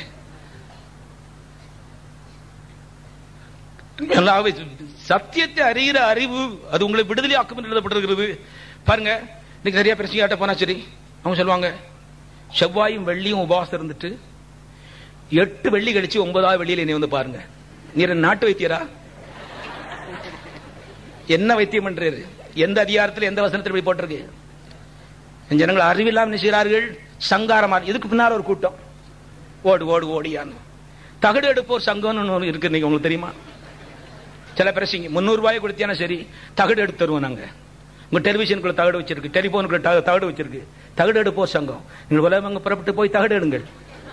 நல்லாவே சத்தியத்தை அறிகிற அறிவு அது உங்களை விடுதலை ஆக்கும் என்று எழுதப்பட்டிருக்கிறது பாருங்க இன்னைக்கு சரியா பிரச்சனையாட்ட போனா சரி அவங்க சொல்லுவாங்க செவ்வாயும் வெள்ளியும் உபவாசம் இருந்துட்டு எட்டு வெள்ளி கழிச்சு ஒன்பதாவது வெள்ளியில நீ வந்து பாருங்க நீர் நாட்டு வைத்தியரா என்ன வைத்தியம் பண்றாரு எந்த அதிகாரத்தில் எந்த வசனத்தில் போய் போட்டிருக்கு என் ஜனங்கள் அறிவில்லாமல் என்ன செய்கிறார்கள் சங்காரமா இதுக்கு பின்னால் ஒரு கூட்டம் ஓடு ஓடு ஓடியான்னு தகடு எடுப்போர் சங்கம்னு ஒன்று இருக்கு இன்னைக்கு உங்களுக்கு தெரியுமா சில பிரசிங்க முந்நூறு ரூபாய் கொடுத்தியானா சரி தகடு எடுத்து தருவோம் நாங்க உங்க டெலிவிஷனுக்குள்ள தகடு வச்சிருக்கு டெலிபோனுக்குள்ள த- தகடு வச்சிருக்கு தகடு எடுப்போர் சங்கம் நீங்கள் உலகம் புறப்பட்டு போய் தகடு எடுங்கள்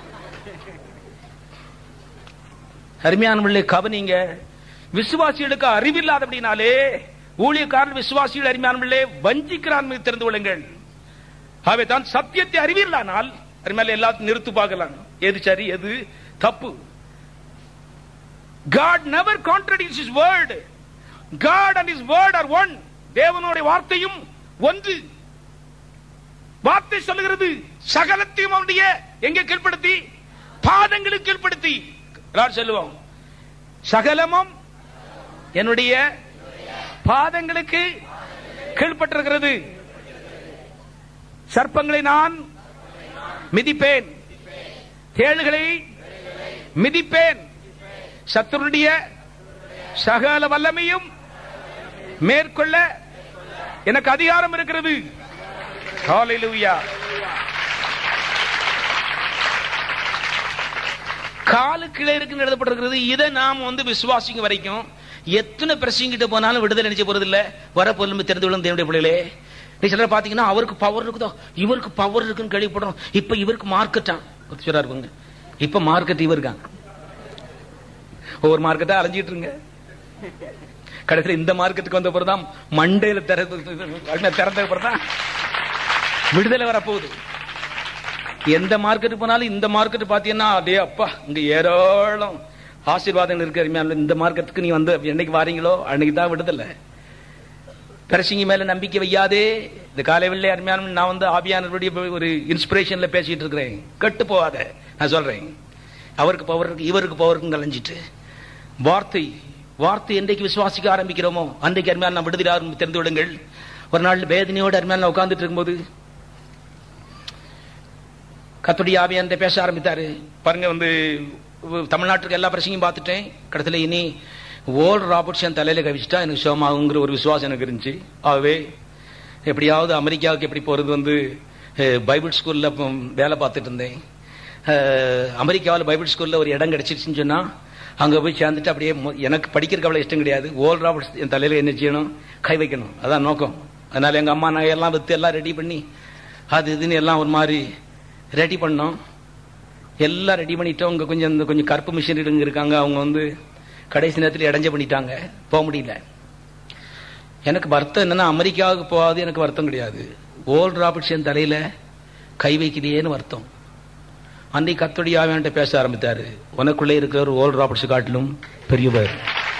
அருமையானவர்களே கவனிங்க விசுவாசிகளுக்கு அறிவில்லாத அப்படின்னாலே ஊழியக்காரன் விசுவாசிகள் அருமையானவர்களே வஞ்சிக்கிறான் மீது தெரிந்து கொள்ளுங்கள் ஆகவே தான் சத்தியத்தை அறிவீர்களானால் அது மேல எல்லாத்தையும் நிறுத்து பார்க்கலாம் எது சரி எது தப்பு God never contradicts his word. God and his word are one. தேவனுடைய வார்த்தையும் ஒன்று வார்த்தை சொல்லுகிறது சகலத்தையும் அவனுடைய எங்க கீழ்ப்படுத்தி பாதங்களுக்கு கீழ்ப்படுத்தி எல்லாரும் சொல்லுவோம் சகலமும் என்னுடைய பாதங்களுக்கு கீழ்ப்பட்டிருக்கிறது சர்ப்பங்களை நான் மிதிப்பேன் தேள்களை மிதிப்பேன் சத்துருடைய சகல வல்லமையும் மேற்கொள்ள எனக்கு அதிகாரம் இருக்கிறது ஹalleluya காலு கீழே இருக்குன்னு எழுதப்பட்டிருக்கிறது இதை நாம் வந்து விசுவாசிங்க வரைக்கும் எத்தனை பிரசங்கிட்ட போனாலும் விடுதலை நினைச்ச போறது இல்ல வர பொருளும் தெரிந்து விழும் தேவனுடைய பிள்ளைகளே நீ சிலர் பாத்தீங்கன்னா அவருக்கு பவர் இருக்குதோ இவருக்கு பவர் இருக்குன்னு கேள்விப்படுறோம் இப்ப இவருக்கு மார்க்கெட்டான் சொல்றா இருப்பாங்க இப்ப மார்க்கெட் இவர் இருக்காங்க ஒவ்வொரு மார்க்கெட்டா அலைஞ்சிட்டு இருங்க கடைசியில் இந்த மார்க்கெட்டுக்கு வந்த பிறகுதான் மண்டையில திறந்து திறந்த பிறகுதான் விடுதலை வரப்போகுது எந்த மார்க்கெட் போனாலும் இந்த மார்க்கெட் பாத்தீங்கன்னா அதே அப்பா இங்க ஏராளம் ஆசீர்வாதங்கள் இருக்கு அருமையான இந்த மார்க்கெட்டுக்கு நீ வந்து என்னைக்கு வாரீங்களோ அன்னைக்கு தான் விடுதலை பிரசிங்க மேல நம்பிக்கை வையாதே இந்த காலைவில்லை அருமையான நான் வந்து ஆபியானவருடைய ஒரு இன்ஸ்பிரேஷன்ல பேசிட்டு இருக்கிறேன் கெட்டு போகாத நான் சொல்றேன் அவருக்கு பவர் இருக்கு இவருக்கு பவர் இருக்குன்னு கலைஞ்சிட்டு வார்த்தை வார்த்தை என்றைக்கு விசுவாசிக்க ஆரம்பிக்கிறோமோ அன்றைக்கு அருமையான நான் விடுதலை ஆரம்பி தெரிந்து விடுங்கள் ஒரு நாள் வேதனையோடு அருமையான உட்கார்ந்துட்டு இருக்கும்போது கத்துடைய ஆவியான பேச ஆரம்பித்தாரு பாருங்க வந்து தமிழ்நாட்டுக்கு எல்லா பிரச்சனையும் பார்த்துட்டேன் கடைசியில் இனி ஓல்டு ராபர்ட்ஸ் என் தலையில கவிச்சிட்டா எனக்கு சோமாகுங்கிற ஒரு விசுவாசம் எனக்கு இருந்துச்சு ஆகவே எப்படியாவது அமெரிக்காவுக்கு எப்படி போறது வந்து அஹ், பைபிள் ஸ்கூல்ல அப்ப வேலை பார்த்துட்டு இருந்தேன் அஹ், அமெரிக்காவில் பைபிள் ஸ்கூல்ல ஒரு இடம் கிடைச்சிருச்சுன்னு சொன்னா அங்க போய் சேர்ந்துட்டு அப்படியே மு- எனக்கு படிக்கிறதுக்கு அவ்வளவு இஷ்டம் கிடையாது ஓல்டு ராபர்ட்ஸ் என் தலையில என்ன செய்யணும் கை வைக்கணும் அதான் நோக்கம் அதனால எங்க அம்மா நான் எல்லாம் வித்து எல்லாம் ரெடி பண்ணி அது இதுன்னு எல்லாம் ஒரு மாதிரி ரெடி பண்ணோம் எல்லாம் ரெடி பண்ணிட்டோம் இங்க கொஞ்சம் இந்த கொஞ்சம் கருப்பு மிஷினரிங்க இருக்காங்க அவங்க வந்து கடைசி நேரத்தில் இடைஞ்ச பண்ணிட்டாங்க போக முடியல எனக்கு வருத்தம் என்னன்னா அமெரிக்காவுக்கு போகாது எனக்கு வருத்தம் கிடையாது ஓல்ட் ராபர்ட்ஸ் என் தலையில கை வைக்கலையேன்னு வருத்தம் அன்னைக்கு கத்தோடி ஆவியான்ட்ட பேச ஆரம்பித்தாரு உனக்குள்ளே இருக்கிற ஒரு ஓல்ட் ராபர்ட்ஸ் காட்டிலும் பெரியவர்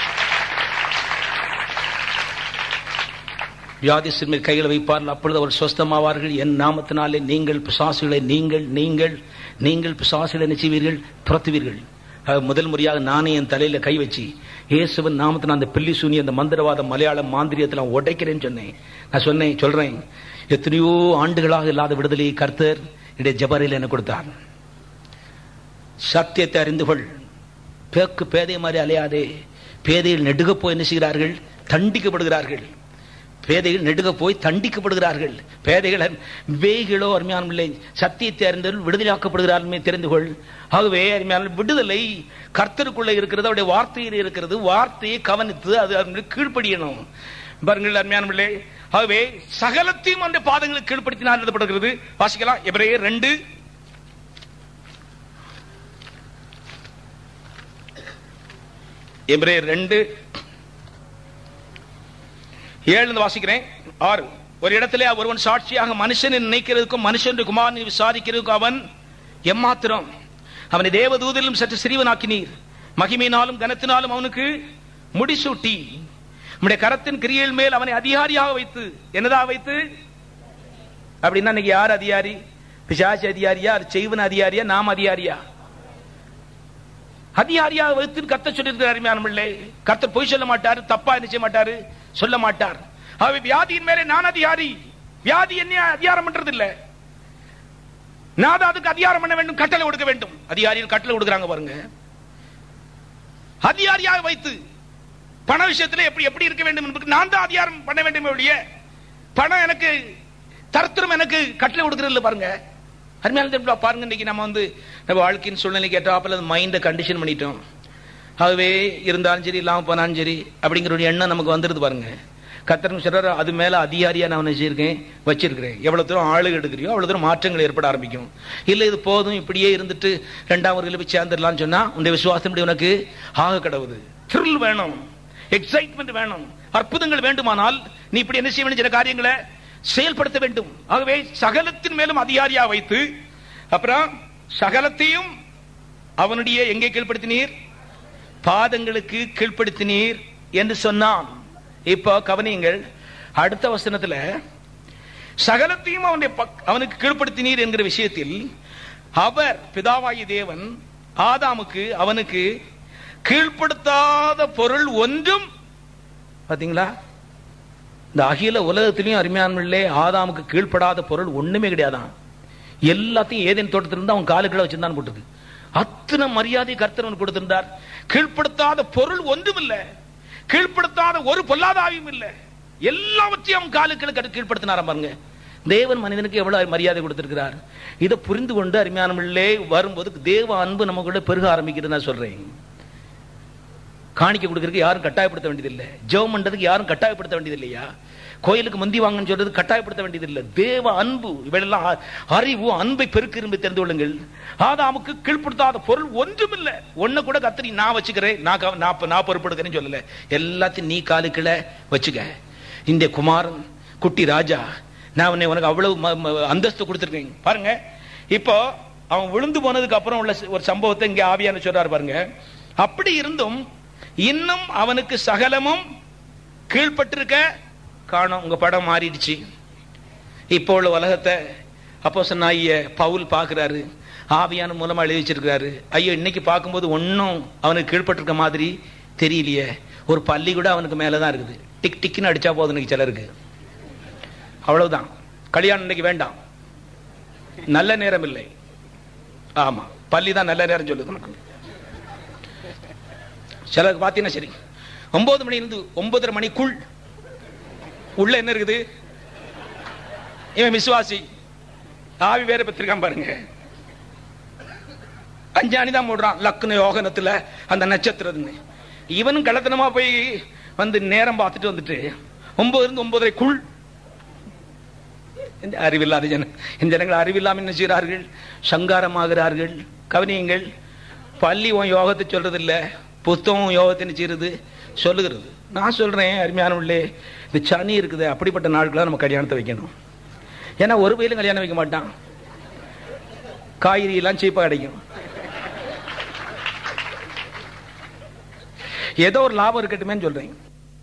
வியாதி சிறுமில் கைகளை வைப்பார்கள் அப்பொழுது அவர் சொஸ்தமாவார்கள் என் நாமத்தினாலே நீங்கள் பிசாசுகளை நீங்கள் நீங்கள் நீங்கள் பிசாசுகளை என்ன செய்வீர்கள் துரத்துவீர்கள் அஹ், முதல் முறையாக நானே என் தலையில கை வச்சு இயேசுவன் நாமத்தின அந்த பில்லி சூனி அந்த மந்திரவாத மலையாளம் மாந்திரியத்தில் நான் உடைக்கிறேன்னு சொன்னேன் நான் சொன்னேன் சொல்றேன் எத்தனையோ ஆண்டுகளாக இல்லாத விடுதலையை கர்த்தர் இடைய ஜபரையில் எனக்கு கொடுத்தார் சத்தியத்தை அறிந்து கொள் பேக்கு பேதை மாதிரி அலையாதே பேதையில் நெடுக போய் என்ன செய்கிறார்கள் தண்டிக்கப்படுகிறார்கள் பேதைகள் நெடுக போய் தண்டிக்கப்படுகிறார்கள் பேதைகள் வேய்களோ அருமையான இல்லை சத்தியத்தை அறிந்தவர்கள் விடுதலையாக்கப்படுகிறார்கள் தெரிந்து கொள் ஆகவே அருமையான விடுதலை கர்த்தருக்குள்ள இருக்கிறது அவருடைய வார்த்தையில் இருக்கிறது வார்த்தையை கவனித்து அது அவர்களுக்கு கீழ்ப்படியணும் பாருங்கள் அருமையான பிள்ளை ஆகவே சகலத்தையும் அந்த பாதங்களுக்கு கீழ்ப்படுத்தினால் எழுதப்படுகிறது வாசிக்கலாம் எபிரேயர் ரெண்டு எபிரேயர் ரெண்டு ஏழு வாசிக்கிறேன் ஆறு ஒரு இடத்திலே ஒருவன் சாட்சியாக மனுஷனை நினைக்கிறதுக்கும் மனுஷன் குமாரனை விசாரிக்கிறதுக்கும் அவன் எம்மாத்திரம் அவனை தேவதூதிலும் சற்று சிறிவனாக்கினீர் மகிமையினாலும் கனத்தினாலும் அவனுக்கு முடிசூட்டி நம்முடைய கரத்தின் கிரியைகள் மேல் அவனை அதிகாரியாக வைத்து என்னதாக வைத்து அப்படின்னா இன்னைக்கு யார் அதிகாரி பிசாசு அதிகாரியா அது செய்வன் அதிகாரியா நாம் அதிகாரியா அதிகாரியாக வைத்து கத்த சொல்லியிருக்கிறார் அருமையான பிள்ளை கர்த்தர் பொய் சொல்ல மாட்டார் தப்பா என்ன செய்ய மாட்டாரு சொல்ல மாட்டார் ஆகவே வியாதியின் மேலே நான் அதிகாரி வியாதி என்ன அதிகாரம் பண்றது இல்ல நான் தான் அதுக்கு அதிகாரம் பண்ண வேண்டும் கட்டளை கொடுக்க வேண்டும் அதிகாரிகள் கட்டளை கொடுக்கறாங்க பாருங்க அதிகாரியாக வைத்து பண விஷயத்துல எப்படி எப்படி இருக்க வேண்டும் என்பதற்கு நான் தான் அதிகாரம் பண்ண வேண்டும் ஒழிய பணம் எனக்கு தரத்திரம் எனக்கு கட்டளை கொடுக்கறது இல்ல பாருங்க அருமையான தேவனுடைய பாருங்க இன்னைக்கு நம்ம வந்து நம்ம வாழ்க்கையின் சூழ்நிலை கேட்டாப்பல மைண்டை கண்டிஷன் பண்ணிட்டோம் ஆகவே இருந்தாலும் சரி இல்லாம போனாலும் சரி அப்படிங்கிற ஒரு எண்ணம் நமக்கு வந்துருது பாருங்க கத்தர் சொல்றாரு அது மேல அதிகாரியா நான் வச்சிருக்கேன் வச்சிருக்கிறேன் எவ்வளவு தூரம் ஆளுக எடுக்கிறியோ அவ்வளவு தூரம் மாற்றங்கள் ஏற்பட ஆரம்பிக்கும் இல்ல இது போதும் இப்படியே இருந்துட்டு ரெண்டாம் வரையில போய் சேர்ந்துடலாம்னு சொன்னா உன்னுடைய விசுவாசம் இப்படி உனக்கு ஆக கடவுது thrill வேணும் எக்ஸைட்மெண்ட் வேணும் அற்புதங்கள் வேண்டுமானால் நீ இப்படி என்ன செய்ய வேண்டிய சில காரியங்களை செயல்படுத்த வேண்டும் ஆகவே சகலத்தின் மேலும் அதிகாரியா வைத்து அப்புறம் சகலத்தையும் அவனுடைய எங்கே கீழ்ப்படுத்தினீர் பாதங்களுக்கு கீழ்ப்படுத்தினீர் என்று சொன்னான் இப்போ கவனியுங்கள் அடுத்த வசனத்துல சகலத்தையும் அவனுடைய பக்- அவனுக்கு கீழ்ப்படுத்தினீர் என்கிற விஷயத்தில் அவர் பிதாவாகி தேவன் ஆதாமுக்கு அவனுக்கு கீழ்ப்படுத்தாத பொருள் ஒன்றும் பாத்தீங்களா இந்த அகில உலகத்திலையும் அருமையானே ஆதாமுக்கு கீழ்ப்படாத பொருள் ஒண்ணுமே கிடையாதான் எல்லாத்தையும் ஏதேன் தோட்டத்திலிருந்து அவன் காலுக்குள்ள வச்சிருந்தான் போட்டுருக்கு அத்தனை மரியாதை கர்த்தர் அவனுக்கு கொடுத்திருந்தார் கீழ்ப்படுத்தாத பொருள் ஒன்றும் இல்ல கீழ்ப்படுத்தாத ஒரு பொல்லாத ஆவியும் இல்ல எல்லாவற்றையும் அவன் காலுக்களை கடு- கீழ்ப்படுத்தினாராம் பாருங்க தேவன் மனிதனுக்கு எவ்வளவு மரியாதை கொடுத்திருக்கிறார் இதை புரிந்து கொண்டு அருமையானவர்களே வரும்போது தேவ அன்பு நமக்குள்ள பெருக ஆரம்பிக்குது நான் சொல்றேன் காணிக்க கொடுக்கறதுக்கு யாரும் கட்டாயப்படுத்த வேண்டியதில்லை ஜெபம் பண்றதுக்கு யாரும் கட்டாயப்படுத்த வேண்டியதில்லையா கோயிலுக்கு முந்தி வாங்கன்னு சொல்றது கட்டாயப்படுத்த வேண்டியதில்லை தேவ அன்பு இவையெல்லாம் அ- அறிவு அன்பை பெருக்கு இருந்து தெரிந்து கொள்ளுங்கள் ஆதாமுக்கு கீழ்ப்படுத்தாத பொருள் ஒன்றும் இல்ல ஒண்ணு கூட கத்திரி நான் வச்சுக்கிறேன் நான் கவ- நான் பொ- நான் பொறுப்பெடுக்கிறேன்னு சொல்லல எல்லாத்தையும் நீ காலுக்குள்ள வச்சுக்க இந்த குமாரன் குட்டி ராஜா நான் உன்னை உனக்கு அவ்வளவு ம- ம- அந்தஸ்து கொடுத்துருக்கேன் பாருங்க இப்போ அவன் விழுந்து போனதுக்கு அப்புறம் உள்ள ஒரு சம்பவத்தை இங்க ஆவியான சொல்றாரு பாருங்க அப்படி இருந்தும் இன்னும் அவனுக்கு சகலமும் கீழ்ப்பட்டிருக்க காணோம் உங்க படம் மாறிடுச்சு இப்போ உள்ள உலகத்தை அப்போ சொன்னாய பவுல் பார்க்கிறாரு ஆவியான மூலமா எழுதி வச்சிருக்கிறாரு ஐயோ இன்னைக்கு பார்க்கும்போது ஒன்னும் அவனுக்கு கீழ்ப்பட்டிருக்க மாதிரி தெரியலையே ஒரு பள்ளி கூட அவனுக்கு மேலதான் இருக்குது டிக் டிக்னு அடிச்சா போதும் இன்னைக்கு சிலருக்கு அவ்வளவுதான் கல்யாணம் இன்னைக்கு வேண்டாம் நல்ல நேரம் இல்லை ஆமா பள்ளி தான் நல்ல நேரம் சொல்லுது உனக்கு சிலருக்கு பார்த்தீங்கன்னா சரி ஒன்பது மணி இருந்து ஒன்பதரை மணிக்குள் உள்ள என்ன இருக்குது இவன் விசுவாசி ஆவி வேற பத்திரிக்காம பாருங்க அஞ்சாணி தான் போடுறான் லக்ன யோகனத்துல அந்த நட்சத்திரம்னு இவனும் கள்ளத்தனமா போய் வந்து நேரம் பார்த்துட்டு வந்துட்டு ஒன்பது இருந்து ஒன்பதரைக்குள் இந்த அறிவில்லாத ஜன இந்த ஜனங்கள் அறிவில்லாமல் என்ன செய்கிறார்கள் சங்காரமாகிறார்கள் கவனியுங்கள் பள்ளி உன் யோகத்தை சொல்றது இல்ல புத்தகம் யோகத்தை என்ன செய்யறது சொல்லுகிறது நான் சொல்றேன் அருமையான உள்ளே இந்த சனி இருக்குது அப்படிப்பட்ட நாட்களா நம்ம கல்யாணத்தை வைக்கணும் ஏன்னா ஒரு பையிலும் கல்யாணம் வைக்க மாட்டான் காய்கறி எல்லாம் சீப்பா கிடைக்கும் ஏதோ ஒரு லாபம் இருக்கட்டுமேன்னு சொல்றேன்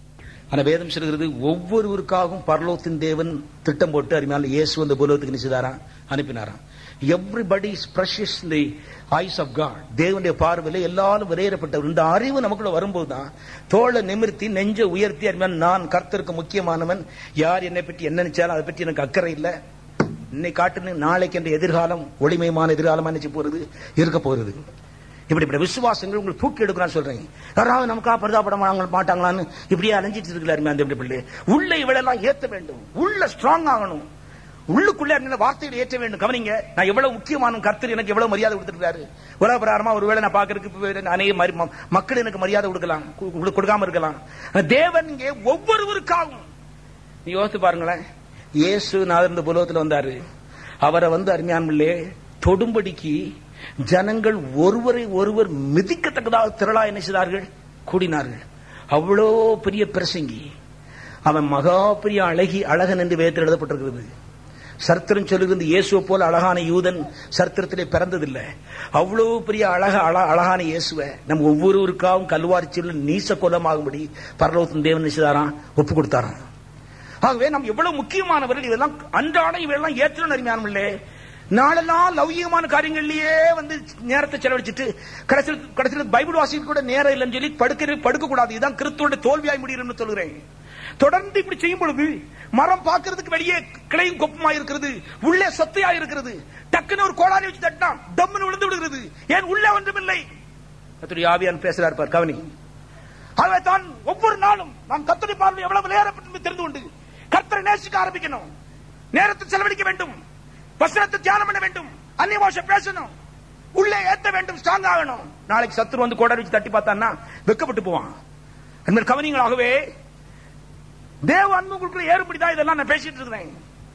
ஆனா வேதம் சொல்கிறது ஒவ்வொருவருக்காகவும் பரலோகத்தின் தேவன் திட்டம் போட்டு அருமையான இயேசு அந்த பூலோகத்துக்கு நிச்சயதாராம் அனுப்பினாராம் everybody is precious in the eyes of God தேவனுடைய பார்வையில எல்லாரும் விரையப்பட்டவர் இந்த அறிவு நமக்குள்ள வரும்போது தான் தோளை நிமிர்த்தி நெஞ்ச உயர்த்தி அருமையான நான் கர்த்தருக்கு முக்கியமானவன் யார் என்னை பற்றி என்ன நினைச்சாலும் அதை பற்றி எனக்கு அக்கறை இல்லை இன்னை காட்டுன்னு நாளைக்கு என்ற எதிர்காலம் ஒளிமயமான எதிர்காலமா நினைச்சு போறது இருக்க போறது இப்படிப்பட்ட விசுவாசங்கள் உங்களுக்கு தூக்கி எடுக்கிறான்னு சொல்றேன் யாராவது நமக்கா பரிதாபட மாட்டாங்களான்னு இப்படியே அலைஞ்சிட்டு இருக்கிறாருமே அந்த இப்படி பிள்ளை உள்ள இவளெல்லாம் ஏத்த வேண்டும் உள்ள ஸ்ட்ராங் ஆகணும் உள்ளுக்குள்ள இருந்த வார்த்தைகளை ஏற்ற வேண்டும் கவனிங்க நான் எவ்வளவு முக்கியமான கர்த்தர் எனக்கு எவ்வளவு மரியாதை கொடுத்திருக்காரு உலக பிரகாரமா ஒருவேளை நான் பாக்குறதுக்கு அநேக மரி- ம- மக்கள் எனக்கு மரியாதை கொடுக்கலாம் கு- கு- கொடுக்காம இருக்கலாம் ஆனா தேவன் இங்கே ஒவ்வொருவருக்காகவும் நீ யோசித்து பாருங்களேன் இயேசு நாதர் புலோகத்தில் வந்தாரு அவரை வந்து அருமையானே தொடும்படிக்கு ஜனங்கள் ஒருவரை ஒருவர் மிதிக்கத்தக்கதாக திரளா என்ன செய்தார்கள் கூடினார்கள் அவ்வளோ பெரிய பிரசங்கி அவன் மகா பெரிய அழகி அழகன் என்று வேதத்தில் எழுதப்பட்டிருக்கிறது சரித்திரம் சொல்லுகிறது இயேசுவை போல அழகான யூதன் சரித்திரத்திலே பிறந்ததில்லை அவ்வளவு பெரிய அழக அழ- அழகான இயேசுவை நம்ம ஒவ்வொருவருக்காகவும் கல்வாரி செல்லும் நீச கொலமாகும்படி பரலோகத்தின் தேவன் நிச்சயதாராம் ஒப்பு கொடுத்தாராம் ஆகவே நம்ம எவ்வளவு முக்கியமானவர்கள் இதெல்லாம் அன்றாட இவையெல்லாம் ஏற்றணும் அருமையானவில்லை நாளெல்லாம் லௌகிகமான காரியங்கள்லயே வந்து நேரத்தை செலவழிச்சிட்டு கடைசியில் கடைசியில் பைபிள் வாசிக்க கூட நேரம் இல்லைன்னு சொல்லி படுக்க படுக்க கூடாது இதுதான் கிறிஸ்துவோட தோல்வியாய் முடியும்னு சொல்கிறேன் தொடர்ந்து இப்படி செய்யும் பொழுது மரம் பார்க்கிறதுக்கு வெளியே கிளையும் கொப்புமா இருக்கிறது உள்ளே சொத்தையா இருக்கிறது டக்குன்னு ஒரு கோடாரி வச்சு தட்டினா டம்னு விழுந்து விடுகிறது ஏன் உள்ளே ஒன்றுமில்லை கத்துடைய ஆவியான் பேசுறார் பார் கவனி ஆகவே தான் ஒவ்வொரு நாளும் நாம் கத்தரி பார்வை எவ்வளவு நேரம் தெரிந்து கொண்டு கர்த்தரை நேசிக்க ஆரம்பிக்கணும் நேரத்தை செலவழிக்க வேண்டும் வசனத்தை தியானம் பண்ண வேண்டும் அந்நிய பாஷை பேசணும் உள்ளே ஏத்த வேண்டும் ஸ்ட்ராங் ஆகணும் நாளைக்கு சத்துரு வந்து கோடரி வச்சு தட்டி பார்த்தான்னா வெக்கப்பட்டு போவான் அன்பில் கவனிங்களாகவே தேவ அன்புக்குள்ள ஏறுபடிதான் இதெல்லாம் நான் பேசிட்டு இருக்கிறேன்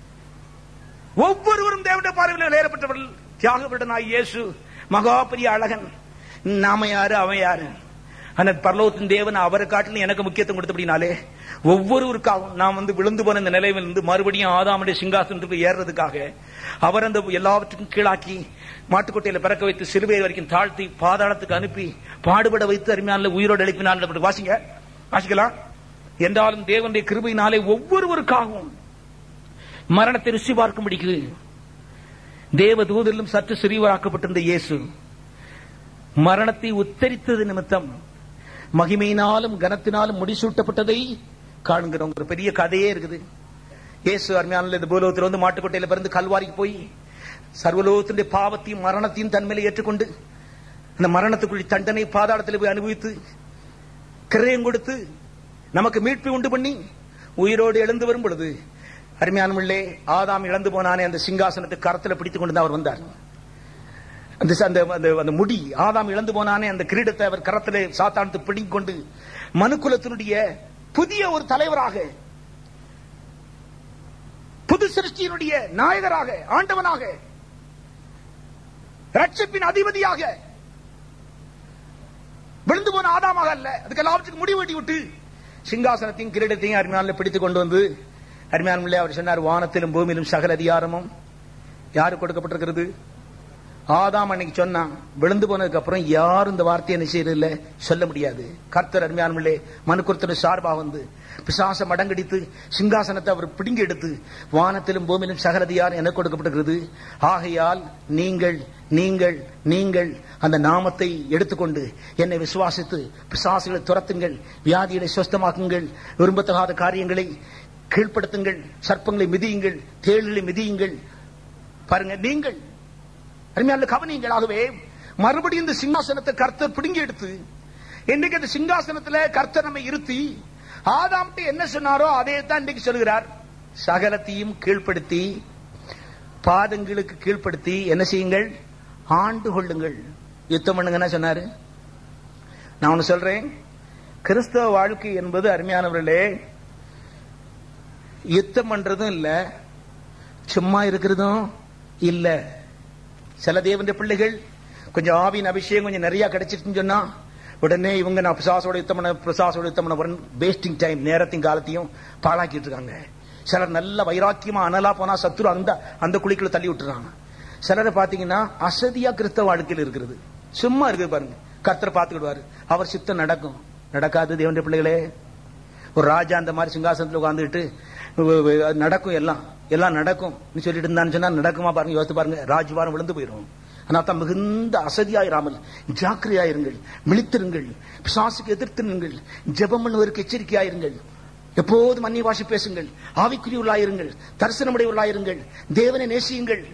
ஒவ்வொருவரும் தேவனுடைய பார்வையில் ஏறப்பட்டவர்கள் தியாகப்பட்டனாய் இயேசு மகா பெரிய அழகன் நாம யாரு அவன் யாரு அந்த பரலோகத்தின் தேவன் அவரை காட்டிலும் எனக்கு முக்கியத்துவம் கொடுத்தபடினாலே ஒவ்வொருவருக்காகவும் நான் வந்து விழுந்து போன இந்த நிலையில் இருந்து மறுபடியும் ஆதாமுடைய சிங்காசனத்துக்கு ஏறுறதுக்காக அவர் அந்த எல்லாவற்றுக்கும் கீழாக்கி மாட்டுக்கொட்டையில பிறக்க வைத்து சிறுவை வரைக்கும் தாழ்த்தி பாதாளத்துக்கு அனுப்பி பாடுபட வைத்து அருமையான உயிரோடு எழுப்பினான் அப்படி வாசிங்க வாசிக்கலாம் என்றாலும் தேவனுடைய கிருபையினாலே ஒவ்வொருவருக்காகவும் மரணத்தை ருசி பார்க்கும்படிக்கு தேவ தூதரிலும் சற்று சிறியவராக்கப்பட்டிருந்த இயேசு மரணத்தை உத்தரித்தது நிமித்தம் மகிமையினாலும் கனத்தினாலும் முடிசூட்டப்பட்டதை காண்கிறோம் ஒரு பெரிய கதையே இருக்குது இயேசு அருமையான இந்த பூலோகத்தில் வந்து மாட்டுக்கொட்டையில பிறந்து கல்வாரிக்கு போய் சர்வலோகத்தினுடைய பாவத்தையும் மரணத்தையும் தன்மையில ஏற்றுக்கொண்டு அந்த மரணத்துக்குள்ள தண்டனை பாதாளத்தில் போய் அனுபவித்து கிரயம் கொடுத்து நமக்கு மீட்பு உண்டு பண்ணி உயிரோடு எழுந்து வரும் பொழுது அருமையானவர்களே ஆதாம் இழந்து போனானே அந்த சிங்காசனத்தை கரத்துல பிடித்துக் கொண்டு தான் அவர் வந்தார் அந்த அந்த அந்த- அந்த முடி ஆதாம் இழந்து போனானே அந்த கிரீடத்தை அவர் கரத்திலே சாத்தானத்து பிடித்துக் கொண்டு மனுக்குலத்தினுடைய புதிய ஒரு தலைவராக புது சிருஷ்டியினுடைய நாயகராக ஆண்டவனாக ரட்சிப்பின் அதிபதியாக விழுந்து போன ஆதாமாக அல்ல அதுக்கு எல்லாவற்றுக்கும் முடிவு வெட்டி விட்டு சிங்காசனத்தையும் கிரீடத்தையும் அருமையான பிடித்துக் கொண்டு வந்து அருமையான அவர் சொன்னார் வானத்திலும் பூமியிலும் சகல அதிகாரமும் யாருக்கு கொடுக்கப்பட்டிருக்கிறது ஆதாம் அன்னைக்கு சொன்னான் விழுந்து போனதுக்கு அப்புறம் யாரும் இந்த வார்த்தையை என்ன செய்யறதில்ல சொல்ல முடியாது கர்த்தர் அருமையானவர்களே மனுக்குர்த்தர் சார்பாக வந்து பிசாச மடங்கடித்து சிங்காசனத்தை அவர் பிடுங்கி எடுத்து வானத்திலும் பூமியிலும் சகலதியார் என கொடுக்கப்பட்டிருக்கிறது ஆகையால் நீங்கள் நீங்கள் நீங்கள் அந்த நாமத்தை எடுத்துக்கொண்டு என்னை விசுவாசித்து பிசாசுகளை துரத்துங்கள் வியாதிகளை சுஸ்தமாக்குங்கள் விரும்பத்தகாத காரியங்களை கீழ்ப்படுத்துங்கள் சர்ப்பங்களை மிதியுங்கள் தேள்களை மிதியுங்கள் பாருங்க நீங்கள் அருமையான கவனியங்களாகவே மறுபடியும் இந்த சிங்காசனத்தை கர்த்தர் பிடுங்கி எடுத்து இன்னைக்கு அந்த சிங்காசனத்துல கர்த்தர் நம்மை இருத்தி ஆதாம்கிட்ட என்ன சொன்னாரோ அதே தான் இன்னைக்கு சொல்கிறார் சகலத்தையும் கீழ்ப்படுத்தி பாதங்களுக்கு கீழ்ப்படுத்தி என்ன செய்யுங்கள் ஆண்டு கொள்ளுங்கள் யுத்தம் பண்ணுங்கன்னா சொன்னாரு நான் ஒண்ணு சொல்றேன் கிறிஸ்தவ வாழ்க்கை என்பது அருமையானவர்களே யுத்தம் பண்றதும் இல்ல சும்மா இருக்கிறதும் இல்ல சில தேவனுடைய பிள்ளைகள் கொஞ்சம் ஆவின் அபிஷேகம் கொஞ்சம் நிறைய கிடைச்சிருச்சுன்னு சொன்னா உடனே இவங்க நான் பிசாசோட யுத்தம் பண்ண பிசாசோட யுத்தம் பண்ண வேஸ்டிங் டைம் நேரத்தையும் காலத்தையும் பாழாக்கிட்டு இருக்காங்க சிலர் நல்ல வைராக்கியமா அனலா போனா சத்துரு அந்த அந்த குழிக்குள்ள தள்ளி விட்டுறாங்க சிலரை பாத்தீங்கன்னா அசதியா கிறிஸ்தவ வாழ்க்கையில் இருக்கிறது சும்மா இருக்குது பாருங்க கர்த்தர் பார்த்துக்கிடுவாரு அவர் சித்தம் நடக்கும் நடக்காது தேவனுடைய பிள்ளைகளே ஒரு ராஜா அந்த மாதிரி சிங்காசனத்தில் உட்காந்துட்டு நடக்கும் எல்லாம் எல்லாம் நடக்கும் சொல்லிட்டு இருந்தான்னு சொன்னா நடக்குமா பாருங்க யோசித்து பாருங்க ராஜ்வாரம் விழுந்து போயிடும் ஆனா தான் மிகுந்த அசதியாயிராமல் ஜாக்கிரதையாயிருங்கள் விழித்திருங்கள் பிசாசுக்கு எதிர்த்து நின்றுங்கள் ஜெபம் பண்ணுவதற்கு எச்சரிக்கையாயிருங்கள் எப்போதும் அந்நிய பாஷை பேசுங்கள் ஆவிக்குரியவர்களாயிருங்கள் தரிசனமுடையவர்களாயிருங்கள் தேவனை நேசியுங்கள்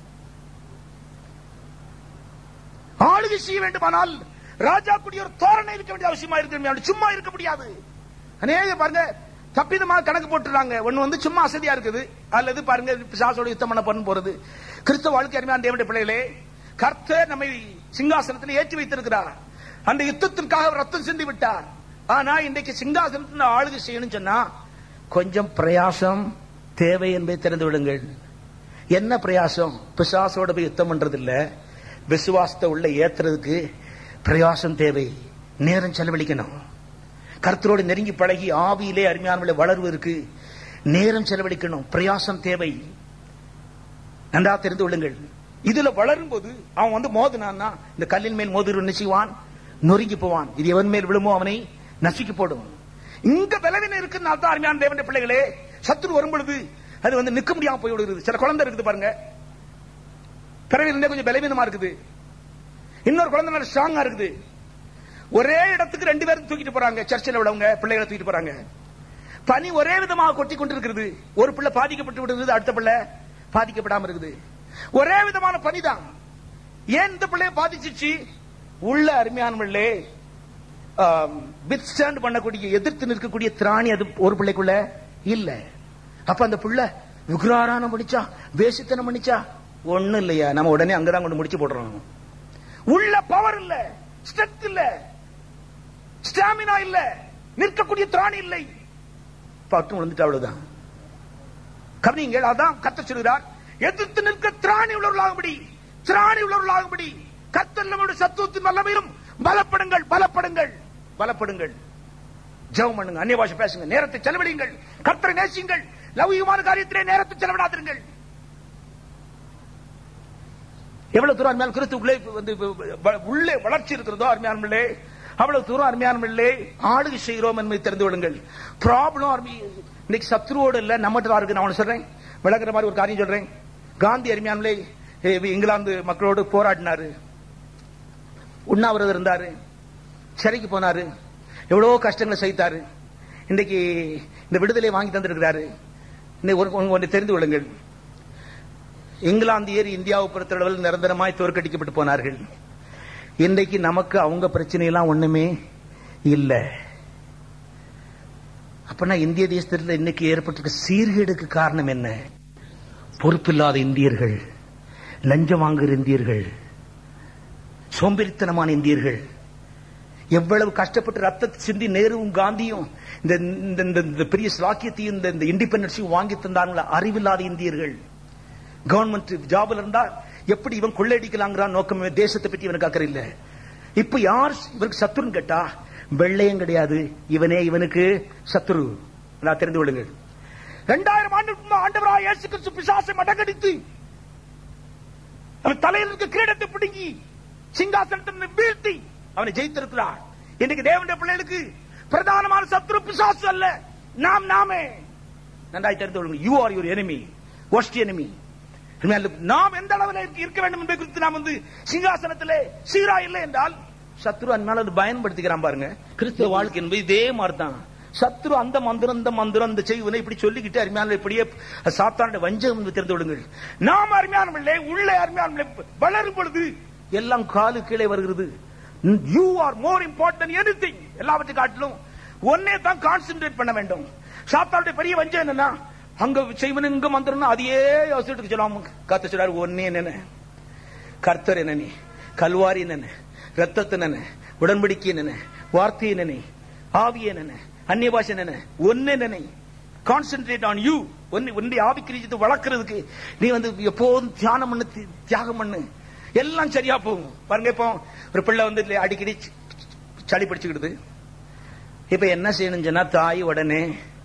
ஆளுகை செய்ய வேண்டுமானால் ராஜா கூடிய ஒரு தோரணை இருக்க வேண்டிய அவசியமா இருக்கு சும்மா இருக்க முடியாது அநேக பாருங்க தப்பிதமா கணக்கு போட்டுறாங்க ஒண்ணு வந்து சும்மா அசதியா இருக்குது அல்லது பாருங்க பிசாசோட யுத்தம் பண்ண பண்ண போறது கிறிஸ்தவ வாழ்க்கை அருமையான தேவனுடைய பிள்ளைகளே கர்த்தர் நம்மை சிங்காசனத்தில் ஏற்றி வைத்திருக்கிறார் அந்த யுத்தத்திற்காக அவர் ரத்தம் சிந்தி விட்டார் ஆனா இன்றைக்கு சிங்காசனத்தில் ஆளுகை செய்யணும்னு சொன்னா கொஞ்சம் பிரயாசம் தேவை என்பதை தெரிந்து விடுங்கள் என்ன பிரயாசம் பிசாசோட போய் யுத்தம் பண்றது இல்ல விசுவாசத்தை உள்ள ஏத்துறதுக்கு பிரயாசம் தேவை நேரம் செலவழிக்கணும் கர்த்தரோடு நெருங்கி பழகி ஆவியிலே அருமையானவளை வளர்வதற்கு நேரம் செலவழிக்கணும் பிரயாசம் தேவை நன்றா தெரிந்து கொள்ளுங்கள் இதுல வளரும் போது அவன் வந்து மோதினான்னா இந்த கல்லின் மேல் மோதிரு நிச்சயவான் நொறுங்கி போவான் இது எவன் மேல் விழுமோ அவனை நசுக்கி போடும் இங்க பலவீனம் இருக்குனால தான் அருமையான தேவனுடைய பிள்ளைகளே சத்துரு வரும் பொழுது அது வந்து நிக்க முடியாம போய் விடுகிறது சில குழந்தை இருக்குது பாருங்க பிறவிலிருந்தே கொஞ்சம் பலவீனமா இருக்குது இன்னொரு குழந்தை நல்ல ஸ்ட்ராங்கா இருக்குது ஒரே இடத்துக்கு ரெண்டு பேரும் தூக்கிட்டு போறாங்க சர்ச்சில் உள்ளவங்க பிள்ளைகளை தூக்கிட்டு போறாங்க பனி ஒரே விதமாக கொட்டி கொண்டிருக்கிறது ஒரு பிள்ளை பாதிக்கப்பட்டு விடுகிறது அடுத்த பிள்ளை பாதிக்கப்படாம இருக்குது ஒரே விதமான பனிதான் ஏன் இந்த பிள்ளைய பாதிச்சிச்சு உள்ள அருமையானவர்களே வித்ஸ்டாண்ட் பண்ணக்கூடிய எதிர்த்து நிற்கக்கூடிய திராணி அது ஒரு பிள்ளைக்குள்ள இல்ல அப்ப அந்த பிள்ளை விக்ராரானம் பண்ணிச்சா வேசித்தனம் பண்ணிச்சா ஒண்ணும் இல்லையா நம்ம உடனே அங்கதான் கொண்டு முடிச்சு போடுறோம் உள்ள பவர் இல்ல ஸ்ட்ரென்த் இல்ல ஸ்டாமினா இல்ல நிற்கக்கூடிய திராணி இல்லை பட்டு விழுந்துட்டு அவ்வளவுதான் கவனிங்கள் அதான் கத்த சொல்கிறார் எதிர்த்து நிற்க திராணி உள்ளவர்களாகும்படி திராணி உள்ளவர்களாகும்படி கத்தல் நம்முடைய சத்துவத்தின் வல்லமையிலும் பலப்படுங்கள் பலப்படுங்கள் பலப்படுங்கள் ஜெபம் பண்ணுங்க அந்நிய பாஷை பேசுங்க நேரத்தை செலவழியுங்கள் கர்த்தரை நேசியுங்கள் லௌகிகமான காரியத்திலே நேரத்தை செலவிடாதீர்கள் எவ்வளவு தூரம் அருமையான கிறிஸ்துக்குள்ளே வந்து வ- உள்ளே வளர்ச்சி இருக்கிறதோ அருமையானே அவ்வளவு தூரம் அருமையானே ஆளுகை செய்கிறோம் என்பதை தெரிந்து கொள்ளுங்கள் ப்ராப்ளம் அருமை இன்னைக்கு சத்ருவோடு இல்ல நம்மகிட்ட தான் இருக்கு நான் ஒண்ணு சொல்றேன் விளக்குற மாதிரி ஒரு காரியம் சொல்றேன் காந்தி அருமையானே இங்கிலாந்து மக்களோடு போராடினாரு உண்ணாவிரதம் இருந்தாரு சிறைக்கு போனாரு எவ்வளவோ கஷ்டங்களை சகித்தாரு இன்னைக்கு இந்த விடுதலை வாங்கி தந்திருக்கிறாரு இன்னைக்கு ஒரு- ஒன்று ஒன்று தெரிந்து கொள்ளுங்கள் இங்கிலாந்தியர் இந்தியாவை பொறுத்தளவில் நிரந்தரமாய் தோற்கடிக்கப்பட்டு போனார்கள் இன்றைக்கு நமக்கு அவங்க பிரச்சனையெல்லாம் ஒண்ணுமே இல்ல அப்பனா இந்திய தேசத்தில் இன்னைக்கு ஏற்பட்டிருக்க சீர்கேடுக்கு காரணம் என்ன பொறுப்பில்லாத இந்தியர்கள் லஞ்சம் வாங்குகிற இந்தியர்கள் சோம்பேறித்தனமான இந்தியர்கள் எவ்வளவு கஷ்டப்பட்டு ரத்தத்தை சிந்தி நேருவும் காந்தியும் இந்த இந்த- இந்த- இந்த பெரிய ஸ்லாக்கியத்தையும் இந்த இந்த இண்டிபெண்டன்ஸையும் வாங்கி தந்தாங்களா அறிவில்லாத இந்தியர்கள் கவர்மெண்ட் ஜாப்ல இருந்தா எப்படி இவன் கொள்ளையடிக்கலாங்கிறான் நோக்கம் தேசத்தை பற்றி இவனுக்கு அக்கறை இல்ல இப்ப யார் இவருக்கு சத்துருன்னு கேட்டா வெள்ளையும் கிடையாது இவனே இவனுக்கு சத்துரு நான் தெரிந்து கொள்ளுங்கள் இரண்டாயிரம் ஆண்டுக்கு முன்பு ஆண்டவராக இயேசு கிறிஸ்து பிசாசை மடங்கடித்து அவன் தலையில் இருக்க கிரீடத்தை பிடுங்கி சிங்காசனத்தை வீழ்த்தி அவனை ஜெயித்திருக்கிறார் இன்னைக்கு தேவனுடைய பிள்ளைகளுக்கு பிரதானமான சத்துரு பிசாசு அல்ல நாம் நாமே நன்றாய் தெரிந்து கொள்ளுங்கள் you are your enemy worst enemy நாம் எந்த அளவில் இருக்க- இருக்க வேண்டும் என்பதை குறித்து நாம் வந்து சிங்காசனத்திலே சீரா இல்லை என்றால் சத்ரு அதனால அது பயன்படுத்திக்கிறான் பாருங்க கிறிஸ்துவ வாழ்க்கை என்பது இதே மாதிரி தான் சத்ரு அந்த மந்திரம் இந்த மந்திரம் அந்த செய்வனை இப்படி சொல்லிக்கிட்டு அருமையான இப்படியே சாத்தானுடைய வஞ்சகம் என்று தெரிந்து விடுங்கள் நாம் அருமையான உள்ளே அருமையான வளரும் பொழுது எல்லாம் காலு கீழே வருகிறது you are more important anything எல்லாவற்றை காட்டிலும் ஒன்னே தான் கான்சென்ட்ரேட் பண்ண வேண்டும் சாத்தானுடைய பெரிய வஞ்சம் என்னன்னா அங்க செய்வன் இங்க மந்திரம் அதையே யோசிச்சுட்டு சொல்லாம கத்து சொல்றாரு ஒன்னே என்னென்ன கர்த்தர் என்னென்ன கல்வாரி என்னென்ன ரத்தத்தை என்னென்ன உடன்படிக்கை என்னென்ன வார்த்தை என்னென்ன ஆவி என்னென்ன அந்நிய பாஷை என்னென்ன ஒன்னே நினை கான்சென்ட்ரேட் ஆன் யூ ஒன்னு ஒன்றை ஆவிக்கிரிஜத்தை வளர்க்கறதுக்கு நீ வந்து எப்போதும் தியானம் பண்ணு தி- தியாகம் பண்ணு எல்லாம் சரியா போகும் பாருங்க இப்போ ஒரு பிள்ளை வந்து இல்ல அடிக்கடி சி- சளி பிடிச்சுக்கிடுது இப்ப என்ன செய்யணும் சொன்னா தாய் உடனே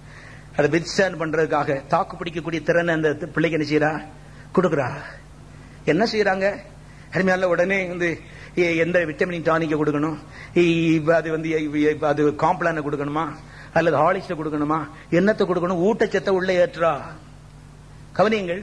அதை வித்ஸ்டாண்ட் பண்றதுக்காக தாக்கு பிடிக்கக்கூடிய திறனை அந்த பிள்ளைக்கு என்ன செய்யறா கொடுக்குறா என்ன செய்யறாங்க அருமையால உடனே வந்து எ- எந்த விட்டமின் டானிக்க கொடுக்கணும் இ- அது வந்து இ- அது காம்ப்ளான கொடுக்கணுமா அல்லது ஹாலிஸ்ட கொடுக்கணுமா என்னத்தை கொடுக்கணும் ஊட்டச்சத்தை உள்ள ஏற்றா கவனியுங்கள்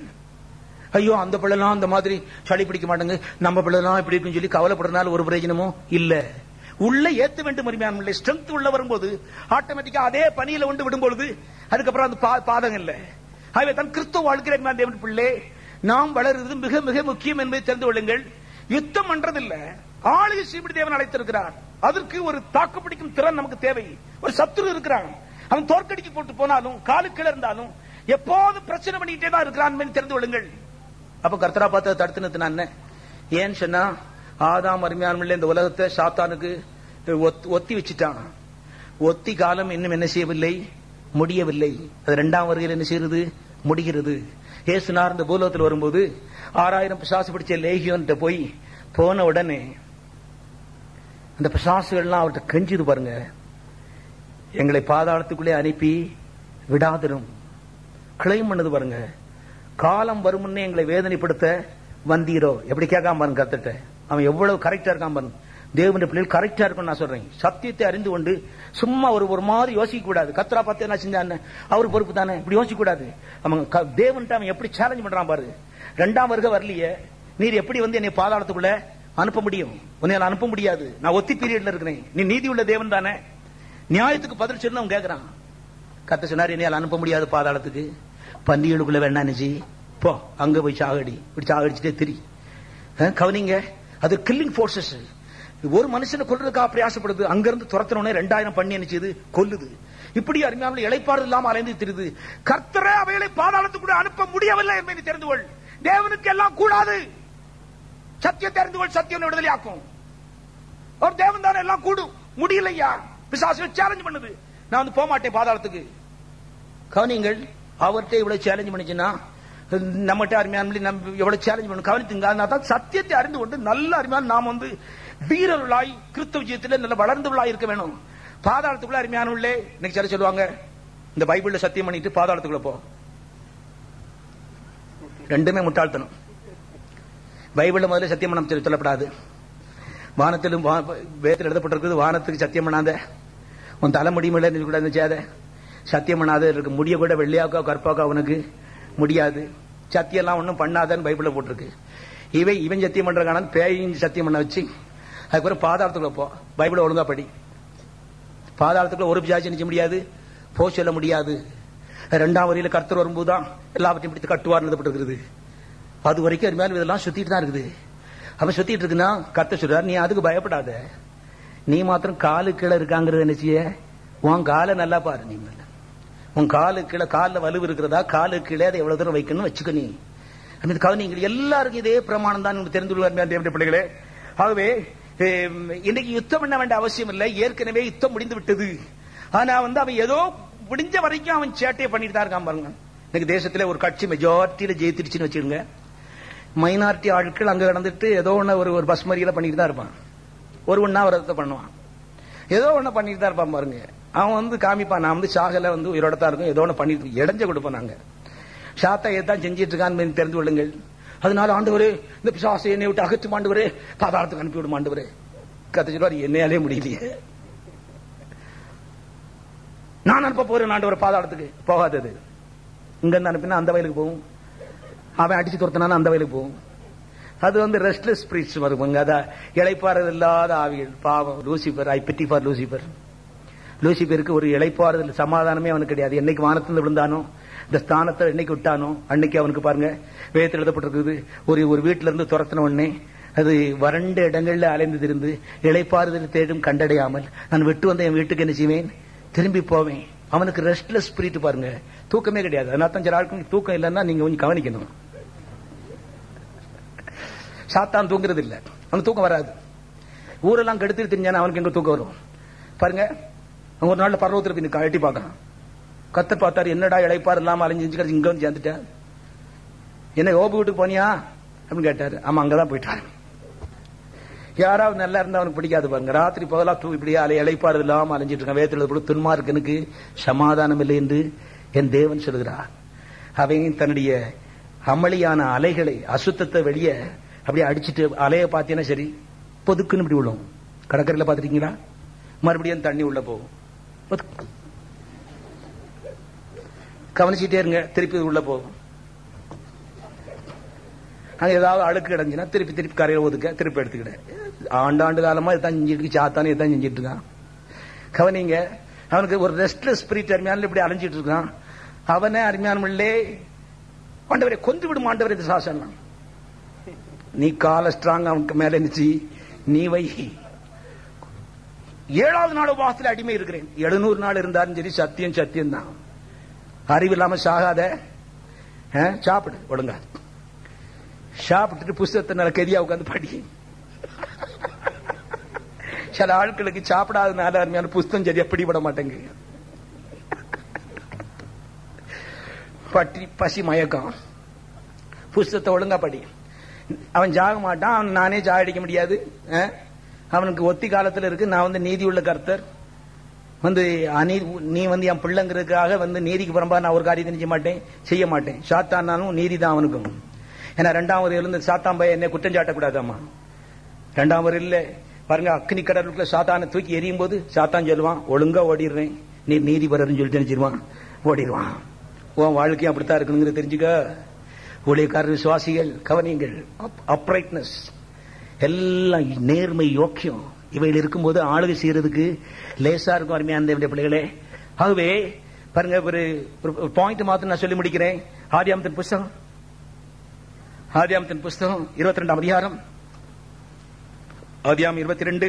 ஐயோ அந்த பிள்ளைலாம் அந்த மாதிரி சளி பிடிக்க மாட்டாங்க நம்ம பிள்ளைலாம் இப்படி இருக்குன்னு சொல்லி கவலைப்படுறதுனால ஒரு பிரயோஜனமும் இல்ல உள்ள ஏத்த வேண்டும் அருமையான ஸ்ட்ரென்த் உள்ள வரும்போது ஆட்டோமேட்டிக்கா அதே பணியில கொண்டு விடும்பொழுது அதுக்கப்புறம் அந்த பா- பாதகம் இல்ல ஆகவே தான் கிறிஸ்துவ வாழ்க்கை அருமையான தேவன் பிள்ளை நாம் வளருவது மிக மிக முக்கியம் என்பதை தெரிந்து கொள்ளுங்கள் யுத்தம் பண்றதில்ல ஆளுகை சீபிடி தேவன் அழைத்திருக்கிறார் அதற்கு ஒரு தாக்கு பிடிக்கும் திறன் நமக்கு தேவை ஒரு சத்துரு இருக்கிறான் அவன் தோற்கடிக்க போட்டு போனாலும் காலுக்கிழ இருந்தாலும் எப்போது பிரச்சனை பண்ணிக்கிட்டே தான் இருக்கிறான் என்பதை தெரிந்து கொள்ளுங்கள் அப்ப கர்த்தரா பார்த்து தடுத்து நிறுத்தினான் ஏன்னு சொன்னா ஆதாம் அருமையான இந்த உலகத்தை சாத்தானுக்கு ஒத்- ஒத்தி வச்சுட்டான் ஒத்தி காலம் இன்னும் என்ன செய்யவில்லை முடியவில்லை அது இரண்டாம் வருகையில் என்ன செய்யறது முடிகிறது ஏசுனார் இந்த பூலோகத்தில் வரும்போது ஆறாயிரம் பிசாசு பிடிச்ச லேகியோன்ட்ட போய் போன உடனே அந்த பிசாசுகள்லாம் அவர்கிட்ட கெஞ்சுது பாருங்க எங்களை பாதாளத்துக்குள்ளே அனுப்பி விடாதிரும் கிளைம் பண்ணது பாருங்க காலம் வருமுன்னே எங்களை வேதனைப்படுத்த வந்தீரோ எப்படி கேட்காம பாருங்க கத்துட்ட அவன் எவ்வளவு கரெக்டா இருக்கான் பாருங்க தேவனுடைய பிள்ளைகள் கரெக்டா இருக்கும் நான் சொல்றேன் சத்தியத்தை அறிந்து கொண்டு சும்மா ஒரு ஒரு மாதிரி யோசிக்க கூடாது கத்தரா பார்த்து என்ன செஞ்சான்னு அவர் பொறுப்பு தானே இப்படி யோசிக்க கூடாது அவன் க- தேவன்ட்ட அவன் எப்படி சேலஞ்ச் பண்றான் பாரு ரெண்டாம் வருக வரலையே நீர் எப்படி வந்து என்னை பாதாளத்துக்குள்ள அனுப்ப முடியும் உன்னை அனுப்ப முடியாது நான் ஒத்தி பீரியட்ல இருக்கிறேன் நீ நீதி உள்ள தேவன் தானே நியாயத்துக்கு பதில் சொல்லு அவன் கேட்கறான் கத்த சொன்னார் என்னையால் அனுப்ப முடியாது பாதாளத்துக்கு பன்னிகளுக்குள்ள வேணா நினைச்சு போ அங்க போய் சாகடி இப்படி சாகடிச்சுட்டே திரி அஹ், கவனிங்க அது கில்லிங் போர்சஸ் ஒரு மனுஷனை கொல்றதுக்காக பிரயாசப்படுது அங்கிருந்து துரத்தனோடனே ரெண்டாயிரம் பண்ணி நினைச்சது கொல்லுது இப்படி அருமையான இழைப்பாடு இல்லாம அலைந்து திரிது கர்த்தரே அவைகளை பாதாளத்துக்குள்ள அனுப்ப முடியவில்லை என்பதை தெரிந்து கொள் தேவனுக்கு எல்லாம் கூடாது சத்தியம் தெரிந்து கொள் சத்தியம் விடுதலையாக்கும் ஒரு தேவன் தானே எல்லாம் கூடும் முடியலையா பிசாசு சேலஞ்ச் பண்ணுது நான் வந்து போக மாட்டேன் பாதாளத்துக்கு கவனிங்கள் அவர்கிட்ட இவ்வளவு சேலஞ்ச் பண்ணிச்சுன்னா நம்மகிட்ட அருமையான நம்ம எவ்வளவு சேலஞ்ச் பண்ணணும் கவனித்துங்க அதனால தான் சத்தியத்தை அறிந்து கொண்டு நல்ல அருமையான நாம் வந்து வீரர்களாய் கிறிஸ்தவ ஜீவத்தில் நல்ல வளர்ந்தவர்களாய் இருக்க வேணும் பாதாளத்துக்குள்ள அருமையான உள்ளே இன்னைக்கு சில சொல்லுவாங்க இந்த பைபிள்ல சத்தியம் பண்ணிட்டு பாதாளத்துக்குள்ள போ ரெண்டுமே முட்டாள்தனம் பைபிள்ல முதல்ல சத்தியம் பண்ண சொல்லி- சொல்லப்படாது வானத்திலும் வா- வேதத்தில் எழுதப்பட்டிருக்குது வானத்துக்கு சத்தியம் பண்ணாத உன் தலைமுடி மேல கூட செய்யாத சத்தியம் பண்ணாத இருக்கு முடிய கூட வெள்ளையாக்கா கற்பாக்கா அவனுக்கு முடியாது சத்தியம் எல்லாம் ஒன்றும் பண்ணாதன்னு பைபிள்ல போட்டிருக்கு இவன் இவன் சத்தியம் பண்ற காரணம் பேயின் சத்தியம் பண்ண வச்சு அதுக்கப்புறம் பாதாளத்துக்குள்ள போ பைபிளை ஒழுங்கா படி பாதாளத்துக்குள்ள ஒரு பிசாச்சு நிச்சய முடியாது போ சொல்ல முடியாது ரெண்டாம் வரியில கர்த்தர் வரும்போது தான் எல்லாவற்றையும் பிடித்து கட்டுவார் எழுதப்பட்டிருக்கிறது அது வரைக்கும் அது மேல இதெல்லாம் சுத்திட்டு தான் இருக்குது அப்ப சுத்திட்டு இருக்குன்னா கர்த்தர் சொல்றாரு நீ அதுக்கு பயப்படாத நீ மாத்திரம் காலு கீழே இருக்காங்கிறது என்ன செய்ய உன் காலை நல்லா பாரு நீ முதல்ல. உன் காலு கீழே காலில் வலு இருக்கிறதா காலு கீழே அதை எவ்வளவு தூரம் வைக்கணும்னு வச்சுக்க நீ அந்த கவனிங்கள் எல்லாருக்கும் இதே பிரமாணம் தான் உங்களுக்கு தெரிந்து கொள்வார் தேவனுடைய பிள்ளைகளே ஆகவே ஹம், இன்னைக்கு யுத்தம் பண்ண வேண்டிய அவசியம் இல்லை ஏற்கனவே யுத்தம் முடிந்து விட்டது ஆனா வந்து அவன் ஏதோ முடிஞ்ச வரைக்கும் அவன் சேட்டையை பண்ணிட்டு தான் இருக்கான் பாருங்க இன்னைக்கு தேசத்துல ஒரு கட்சி மெஜாரிட்டியில ஜெயித்திருச்சுன்னு வச்சுருங்க மைனாரிட்டி ஆட்கள் அங்க கடந்துட்டு ஏதோ ஒண்ணு ஒரு ஒரு பஸ் மறியல பண்ணிட்டு தான் இருப்பான் ஒரு ஒன்னா விரதத்தை பண்ணுவான் ஏதோ ஒண்ணு பண்ணிட்டு தான் இருப்பான் பாருங்க அவன் வந்து காமிப்பான் நான் வந்து சாகல வந்து உயிரோட தான் இருக்கும் ஏதோ ஒண்ணு பண்ணிட்டு இடைஞ்ச கொடுப்போம் நாங்க சாத்தா ஏதான் செஞ்சிட்டு இருக்கான்னு தெரிந்து கொள்ளுங்கள் அதனால ஆண்டவரே இந்த பிசாசை என்னை விட்டு அகற்றும் ஆண்டவரே பாதாளத்துக்கு அனுப்பி விடும் ஆண்டவரே கத்த சொல்லுவார் என்னையாலே முடியலையே நான் அனுப்ப போறேன் ஆண்டவர் பாதாளத்துக்கு போகாதது இங்க இருந்து அனுப்பினா அந்த வயலுக்கு போகும் அவன் அடிச்சு துரத்தினான அந்த வயலுக்கு போகும் அது வந்து ரெஸ்ட்லெஸ் ஸ்பிரிட்ஸ் வருவாங்க அத இளைப்பாறுதல் இல்லாத ஆவிகள் பாவம் Lucifer I pity for Lucifer லூசிபருக்கு ஒரு இளைப்பாறுதல் சமாதானமே அவனுக்கு கிடையாது என்னைக்கு வானத்திலிருந்து விழுந்தானோ இந்த ஸ்தானத்தை என்னைக்கு விட்டானோ அன்னைக்கு அவனுக்கு பாருங்க வேதத்தில் எழுதப்பட்டிருக்குது ஒரு ஒரு வீட்டில இருந்து துரத்தின உடனே அது வறண்ட இடங்கள்ல அலைந்து திரிந்து இளைப்பாறுதல் தேடும் கண்டடையாமல் நான் விட்டு வந்த என் வீட்டுக்கு என்ன செய்வேன் திரும்பி போவேன் அவனுக்கு ரெஸ்ட்லெஸ் ஸ்பிரிட் பாருங்க தூக்கமே கிடையாது அதனால தான் சில ஆட்களுக்கு தூக்கம் இல்லைன்னா நீங்க கொஞ்சம் கவனிக்கணும் சாத்தான் தூங்குறது இல்ல அவனுக்கு தூக்கம் வராது ஊரெல்லாம் கெடுத்து தெரிஞ்சானே அவனுக்கு எங்க தூக்கம் வரும் பாருங்க அவன் ஒரு நாள்ல பர்வத்தில் போய் நிக்க, எட்டி பார்க்கறான் கத்தர் பார்த்தாரு என்னடா இழைப்பார் இல்லாம அலைஞ்சு கிடச்சு இங்க வந்து சேர்ந்துட்டேன் என்ன யோபு வீட்டுக்கு போனியா அப்படின்னு கேட்டாரு ஆமா அங்கதான் போயிட்டாரு யாராவது நல்லா இருந்தா அவனுக்கு பிடிக்காது பாருங்க ராத்திரி பகலா தூ இப்படியே அலை இழைப்பாறு இல்லாம அலைஞ்சிட்டு இருக்கான் வேத்துல கூட துன்மார்க்கனுக்கு சமாதானம் இல்லை என்று என் தேவன் சொல்கிறார் அவன் தன்னுடைய அமளியான அலைகளை அசுத்தத்தை வெளியே அப்படியே அடிச்சிட்டு அலைய பார்த்தீங்கன்னா சரி பொதுக்குன்னு இப்படி விழும் கடற்கரையில பாத்துருக்கீங்களா மறுபடியும் தண்ணி உள்ள போகும் பொதுக்கு. கவனிச்சுட்டே இருங்க திருப்பி இது உள்ள போகும் அங்க ஏதாவது அழுக்கு கிடந்துச்சுன்னா திருப்பி திருப்பி கரையில ஒதுக்க திருப்பி எடுத்துக்கிட ஆண்டாண்டு காலமா இதான் செஞ்சிட்டு இருக்கு சாத்தானே இதான் செஞ்சிட்டு இருக்கான் கவனிங்க அவனுக்கு ஒரு ரெஸ்ட்லெஸ் ஸ்பிரிட் அருமையான இப்படி அலைஞ்சிட்டு இருக்கான் அவனே அருமையானே ஆண்டவரை கொன்று விடும் ஆண்டவர் இந்த சாசனம் நீ கால ஸ்ட்ராங் அவனுக்கு மேல இருந்துச்சு நீ வை ஏழாவது நாள் உபவாசத்தில் அடிமை இருக்கிறேன் எழுநூறு நாள் இருந்தாலும் சரி சத்தியம் சத்தியம் தான் அறிவு இல்லாம சாகாத ஆ, சாப்பிடு ஒழுங்கா சாப்பிட்டுட்டு புஸ்தகத்தை நல்ல கெதியா உட்காந்து படி சில ஆட்களுக்கு சாப்பிடாதனால அருமையான புஸ்தகம் சரியா பிடிபட மாட்டேங்க பற்றி பசி மயக்கம் புஸ்தகத்தை ஒழுங்கா படி அவன் ஜாக மாட்டான் அவன் நானே ஜாக அடிக்க முடியாது ஆ? அவனுக்கு ஒத்தி காலத்துல இருக்கு நான் வந்து நீதி உள்ள கர்த்தர் வந்து அநீ நீ வந்து என் பிள்ளைங்கிறதுக்காக வந்து நீதிக்கு புறம்பா நான் ஒரு காரியத்தை செய்ய மாட்டேன் செய்ய மாட்டேன் சாத்தானாலும் நீதி தான் அவனுக்கும் ஏன்னா ரெண்டாம் வரையில இருந்து சாத்தான் பையன் என்னை குற்றம் சாட்டக்கூடாதாம்மா ரெண்டாம் வரையில பாருங்க அக்னி கடலுக்குள்ள சாத்தானை தூக்கி எரியும் போது சாத்தான் சொல்லுவான் ஒழுங்கா ஓடிடுறேன் நீ நீதி வரன்னு சொல்லிட்டு நினைச்சிருவான் ஓடிடுவான் உன் வாழ்க்கையும் அப்படித்தான் இருக்கணுங்கிறது தெரிஞ்சுக்க ஊழியக்காரர் விசுவாசிகள் கவனிங்கள் அப்ரைட்னஸ் எல்லாம் நேர்மை யோக்கியம் இவைகள் இருக்கும்போது ஆளுகை செய்யறதுக்கு லேசா இருக்கும் அருமையான தேவனுடைய பிள்ளைகளே ஆகவே பாருங்க ஒரு பாயிண்ட் மாத்திரம் நான் சொல்லி முடிக்கிறேன் ஆதியாமத்தின் புஸ்தகம் ஆதியாமத்தின் புஸ்தகம் இருபத்தி ரெண்டாம் அதிகாரம் ஆதியாம் இருபத்தி ரெண்டு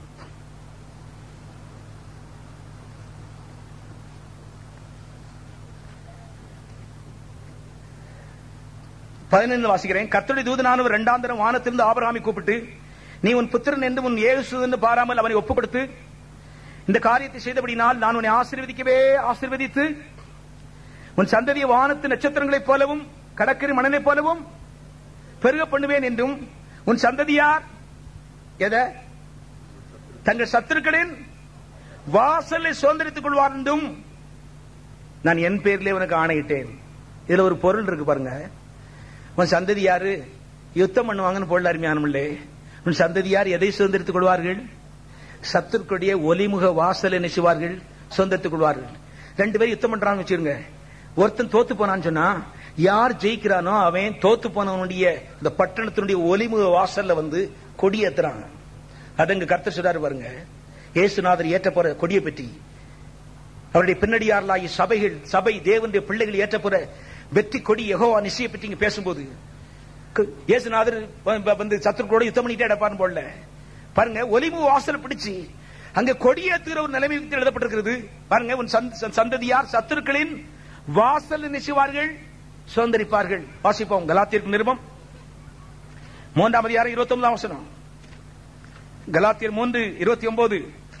பதினைந்து வாசிக்கிறேன் கர்த்தருடைய தூதனானவர் இரண்டாம் தரம் வானத்திலிருந்து ஆபிரகாமை கூப்பிட்டு நீ உன் புத்திரன் என்று உன் ஏசு என்று பாராமல் அவனை ஒப்புக் கொடுத்து இந்த காரியத்தை செய்தபடினால் நான் உன்னை ஆசீர்வதிக்கவே ஆசீர்வதித்து உன் சந்ததியை வானத்து நட்சத்திரங்களைப் போலவும் கடற்கரை மணலைப் போலவும் பெருக பண்ணுவேன் என்றும் உன் சந்ததியார் எதை தங்கள் சத்துருக்களின் வாசலை சுதந்திரித்துக் கொள்வார் என்றும் நான் என் பேரிலே உனக்கு ஆணையிட்டேன் இதுல ஒரு பொருள் இருக்கு பாருங்க உன் சந்ததி யாரு யுத்தம் பண்ணுவாங்கன்னு பொருள் அருமையானமில்லே உன் சந்ததி யார் எதை சுதந்திரித்துக் கொள்வார்கள் சத்துருக்குடைய ஒலிமுக வாசலை நெசுவார்கள் சுதந்திரித்துக் கொள்வார்கள் ரெண்டு பேரும் யுத்தம் பண்றான்னு வச்சிருங்க ஒருத்தன் தோத்து போனான்னு சொன்னா யார் ஜெயிக்கிறானோ அவன் தோத்து போனவனுடைய இந்த பட்டணத்தினுடைய ஒலிமுக வாசல்ல வந்து கொடியேத்துறான் அதங்க கர்த்தர் சொல்றாரு பாருங்க இயேசுநாதர் ஏற்ற போற கொடியை பற்றி அவருடைய பின்னடியார்களாகிய சபைகள் சபை தேவனுடைய பிள்ளைகள் ஏற்ற போற வெற்றி கொடி யெகோவா நிச்சய பற்றி இங்க பேசும்போது கு- இயேசுநாதர் வ- வந்து சத்துருக்களோட யுத்தம் பண்ணிட்டே அடப்பான்னு போடல பாருங்க ஒலிமு வாசல் பிடிச்சு அங்க கொடியேத்துகிற ஒரு நிலைமை குறித்து எழுதப்பட்டிருக்கிறது பாருங்க உன் சந்த- சந்ததியார் சத்துருக்களின் வாசல் நினைச்சுவார்கள் சுதந்திரிப்பார்கள் வாசிப்போம் கலாத்திற்கு நிருபம் மூன்றாம் அதிகாரம் இருபத்தி ஒன்பதாம் வசனம் கலாத்தியர் மூன்று இருபத்தி ஒன்பது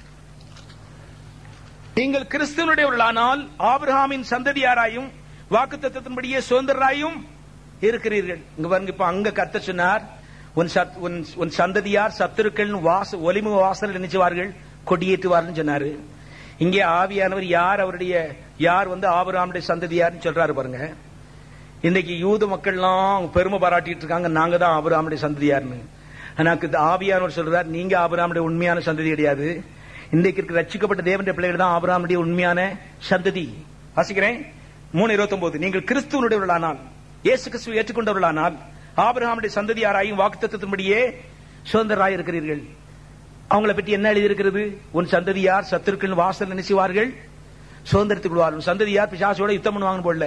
நீங்கள் கிறிஸ்துவனுடையவர்களானால் ஆபிரகாமின் சந்ததியாராயும் வாக்குத்தத்தத்தின்படியே சுதந்திரராயும் இருக்கிறீர்கள் இங்க பாருங்க இப்ப அங்க கத்த சொன்னார் உன் சத்- உன்- உன் சந்ததியார் சத்துருக்கள் வாச ஒலிமுக வாசல் நினைச்சுவார்கள் கொடியேற்றுவார்னு சொன்னாரு இங்கே ஆவியானவர் யார் அவருடைய யார் வந்து ஆபிரகாமுடைய சந்ததியார்னு சொல்றாரு பாருங்க இன்னைக்கு யூத மக்கள்லாம் பெருமை பாராட்டிட்டு இருக்காங்க நாங்க தான் ஆபிரகாமுடைய சந்ததியார்னு எனக்கு இந்த ஆவியானவர் சொல்றார் நீங்க ஆபிரகாமுடைய உண்மையான சந்ததி கிடையாது இன்றைக்கு இருக்கிற ரட்சிக்கப்பட்ட தேவனுடைய பிள்ளைகள் தான் ஆபிரகாமுடைய உண்மையான சந்ததி வாசிக்கிறேன் மூணு இருபத்தி நீங்கள் கிறிஸ்துவனுடையவர்களானால் இயேசு கிறிஸ்துவை ஏற்றுக்கொண்டவர்களானால் ஆபிரகாமுடைய சந்ததியாராயும் வாக்குத்தத்தின்படியே சுதந்திரராய் இருக்கிறீர்கள் அவங்களை பற்றி என்ன எழுதியிருக்கிறது உன் சந்ததியார் சத்துருக்கள் வாசல் நினைச்சுவார்கள் சுதந்திரத்துக் கொள்வார் உன் சந்ததியார் பிசாசோட யுத்தம் பண்ணுவாங்கன்னு போடல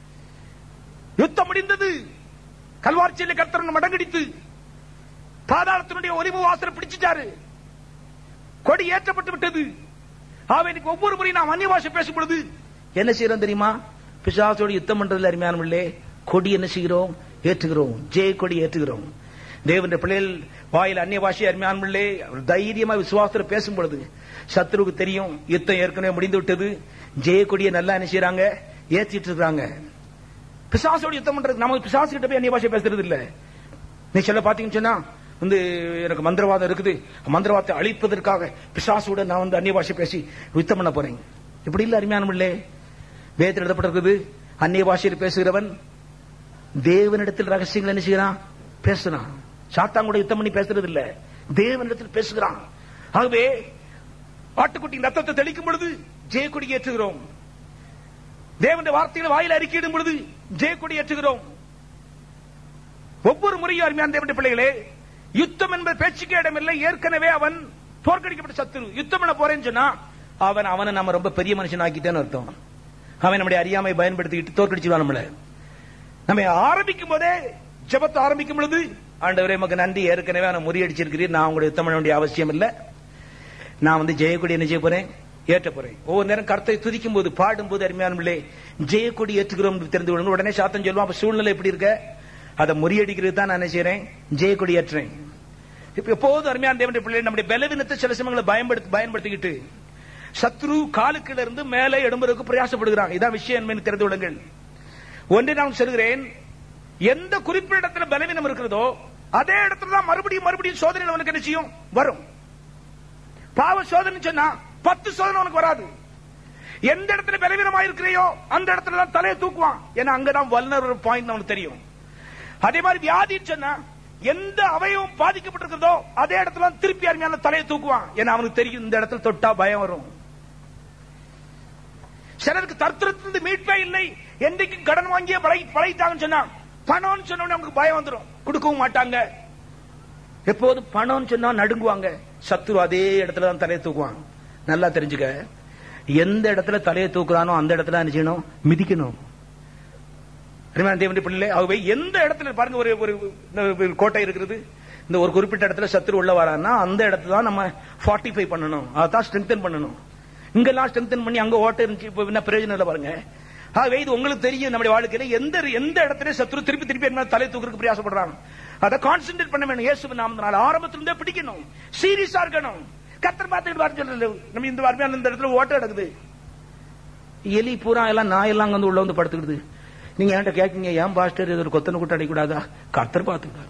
யுத்தம் முடிந்தது கல்வார்ச்சியில கர்த்தரன் மடங்கடித்து பாதாளத்தினுடைய ஒலிவு வாசல் பிடிச்சிட்டாரு கொடி ஏற்றப்பட்டு விட்டது அவனுக்கு ஒவ்வொரு முறையும் நாம் அந்நிய பாஷை பேசும் பொழுது என்ன செய்யறோம் தெரியுமா பிசாசோடு யுத்தம் பண்றதுல அருமையானமில்லே கொடி என்ன செய்கிறோம் ஏற்றுகிறோம் ஜெய கொடி ஏற்றுகிறோம் தேவனுடைய பிள்ளைகள் வாயில் அந்நிய பாஷை அருமையானமில்லே அவர் தைரியமா விசுவாசத்துல பேசும் பொழுது சத்ருவுக்கு தெரியும் யுத்தம் ஏற்கனவே முடிந்து விட்டது ஜெய கொடியை நல்லா என்ன செய்யறாங்க ஏத்திட்டு இருக்காங்க பிசாசோடு யுத்தம் பண்றது நமக்கு பிசாசு கிட்ட போய் அந்நிய பாஷை பேசுறது இல்ல நீ சொல்ல பாத்தீங்கன்னு சொன்னா வந்து எனக்கு மந்திரவாதம் இருக்குது மந்திரவாதத்தை அழிப்பதற்காக பிசாசோட நான் வந்து அந்நிய பாஷை பேசி யுத்தம் பண்ண போறேன் இப்படி இல்ல அருமையான இல்லே வேதத்தில் எழுதப்பட்டிருக்குது அந்நிய பாஷையில் பேசுகிறவன் தேவனிடத்தில் ரகசியங்கள் என்ன செய்யறான் பேசுறான் சாத்தான் கூட யுத்தம் பண்ணி பேசுறது இல்ல தேவனிடத்தில் பேசுகிறான் ஆகவே ஆட்டுக்குட்டியின் ரத்தத்தை தெளிக்கும் பொழுது ஜெயக்கொடி ஏற்றுகிறோம் தேவனுடைய வார்த்தைகளை வாயில் அறிக்கையிடும் பொழுது ஜெயக்கொடி ஏற்றுகிறோம் ஒவ்வொரு முறையும் அருமையான தேவனுடைய பிள்ளைகளே யுத்தம் என்பது பேச்சுக்கே இடமில்லை ஏற்கனவே அவன் தோற்கடிக்கப்பட்ட சத்துரு யுத்தம் பண்ண போறேன்னு சொன்னா அவன் அவனை நம்ம ரொம்ப பெரிய மனுஷன் ஆக்கிட்டேன்னு அர்த்தம் அவன் நம்முடைய அறியாமை பயன்படுத்திக்கிட்டு தோற்கடிச்சிருவான் நம்மள நம்ம ஆரம்பிக்கும் போதே ஜெபத்தை ஆரம்பிக்கும் பொழுது ஆண்டவரே மக்கு நன்றி ஏற்கனவே அவனை முறியடிச்சிருக்கிறீர் நான் உங்களுடைய யுத்தம் பண்ண வேண்டிய அவசியம் இல்லை நான் வந்து ஜெயக்கொடி என்ன செய்ய போறேன் ஏற்ற போறேன் ஒவ்வொரு நேரம் கர்த்தரை துதிக்கும் போது பாடும் போது அருமையானே ஜெயக்கொடி ஏற்றுகிறோம் என்று தெரிந்து கொள்ளணும் உடனே சாத்தம் சொல்லுவான் அப்ப சூழ்நிலை எப்படி இருக்க அதை முறியடிக்கிறது தான் நான் என்ன செய்யறேன் ஜெயக்கொடி ஏற்றுறேன் இப்ப எப்போதும் அருமையான தேவனுடைய பிள்ளை நம்முடைய பலவீனத்தை சில சமயங்களை பயன்படுத்தி பயன்படுத்திக்கிட்டு சத்ரு காலுக்குள்ள இருந்து மேலே எழும்புறதுக்கு பிரயாசப்படுகிறான் இதான் விஷயம் என்பதை தெரிந்து கொள்ளுங்கள் ஒன்றை நான் சொல்கிறேன் எந்த குறிப்பிட்ட இடத்துல பலவீனம் இருக்கிறதோ அதே இடத்துல தான் மறுபடியும் மறுபடியும் சோதனை அவனுக்கு என்ன செய்யும் வரும் பாவ சோதனை சொன்னா பத்து சோதனை உனக்கு வராது எந்த இடத்துல பலவீனமா இருக்கிறையோ அந்த இடத்துல தான் தலையை தூக்குவான் ஏன்னா அங்கதான் வல்னர் பாயிண்ட் அவனுக்கு தெரியும் அதே மாதிரி வியாதின்னு சொன்னா எந்த அவயவம் பாதிக்கப்பட்டிருக்கிறதோ அதே இடத்துல தான் திருப்பி அருமையான தலையை தூக்குவான் ஏன்னா அவனுக்கு தெரியும் இந்த இடத்துல தொட்டா பயம் வரும் சிலருக்கு தர்த்தத்திலிருந்து மீட்பே இல்லை என்றைக்கும் கடன் வாங்கிய பழை பழைத்தாங்கன்னு சொன்னா பணம்னு சொன்ன உடனே அவங்களுக்கு பயம் வந்துடும் கொடுக்கவும் மாட்டாங்க எப்போதும் பணம்னு சொன்னா நடுங்குவாங்க சத்துரு அதே இடத்துல தான் தலையை தூக்குவான் நல்லா தெரிஞ்சுக்க எந்த இடத்துல தலையை தூக்குறானோ அந்த இடத்துல என்ன செய்யணும் மிதிக்கணும் அருமையான தேவனுடைய பிள்ளை ஆகவே எந்த இடத்துல பாருங்க ஒரு ஒரு ஒரு கோட்டை இருக்கிறது இந்த ஒரு குறிப்பிட்ட இடத்துல சத்துரு உள்ள வரான்னா அந்த இடத்துல தான் நம்ம ஃபார்ட்டிஃபை பண்ணணும் அதான் ஸ்ட்ரெங்தன் பண்ணணும் இங்கெல்லாம் ஸ்ட்ரெங்தன் பண்ணி அங்க ஓட்ட இருந்துச்சு இப்ப என்ன பிரயோஜனம் இல்லை பாருங்க ஆகவே இது உங்களுக்கு தெரியும் நம்முடைய வாழ்க்கையில எந்த எந்த இடத்துல சத்துரு திருப்பி திருப்பி என்ன தலை தூக்குறதுக்கு பிரயாசப்படுறாங்க அதை கான்சென்ட்ரேட் பண்ண வேணும் இயேசு நாமத்தினால ஆரம்பத்திலிருந்தே பிடிக்கணும் சீரியஸா இருக்கணும் கத்தர் பார்த்துட்டு வர சொல்லல நம்ம இந்த அருமையான இந்த இடத்துல ஓட்ட எடுக்குது எலி பூரா எல்லாம் நாய் எல்லாம் வந்து உள்ள வந்து படுத்துக்கிடுது நீங்க என்கிட்ட கேட்கீங்க ஏன் பாஸ்டர் இது ஒரு கொத்தனை கூட்ட அடிக்கூடாதா கத்தர் பார்த்துக்கிட்டார்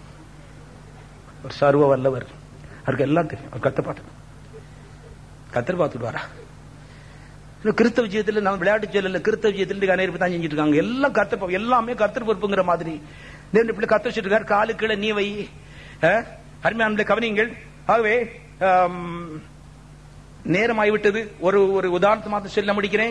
ஒரு சர்வ வல்லவர் அவருக்கு எல்லாம் தெரியும் அவர் கத்த பார்த்து கத்தர் பார்த்துட்டு வரா இன்னும் கிறிஸ்தவ ஜீவத்தில் நான் விளையாட்டு சொல்லல கிறிஸ்தவ ஜீவத்தில் அனைவரும் தான் செஞ்சுட்டு இருக்காங்க எல்லாம் கர்த்தர் எல்லாமே கர்த்தர் பொறுப்புங்கிற மாதிரி தேவன் இப்படி கத்த வச்சுட்டு இருக்காரு காலு கீழே நீ வை அஹ், அருமையானவர்களே கவனியுங்கள் ஆகவே ஆம், நேரமாகிவிட்டது ஒரு ஒரு உதாரணத்தை மாத்திரம் சொல்ல முடிக்கிறேன்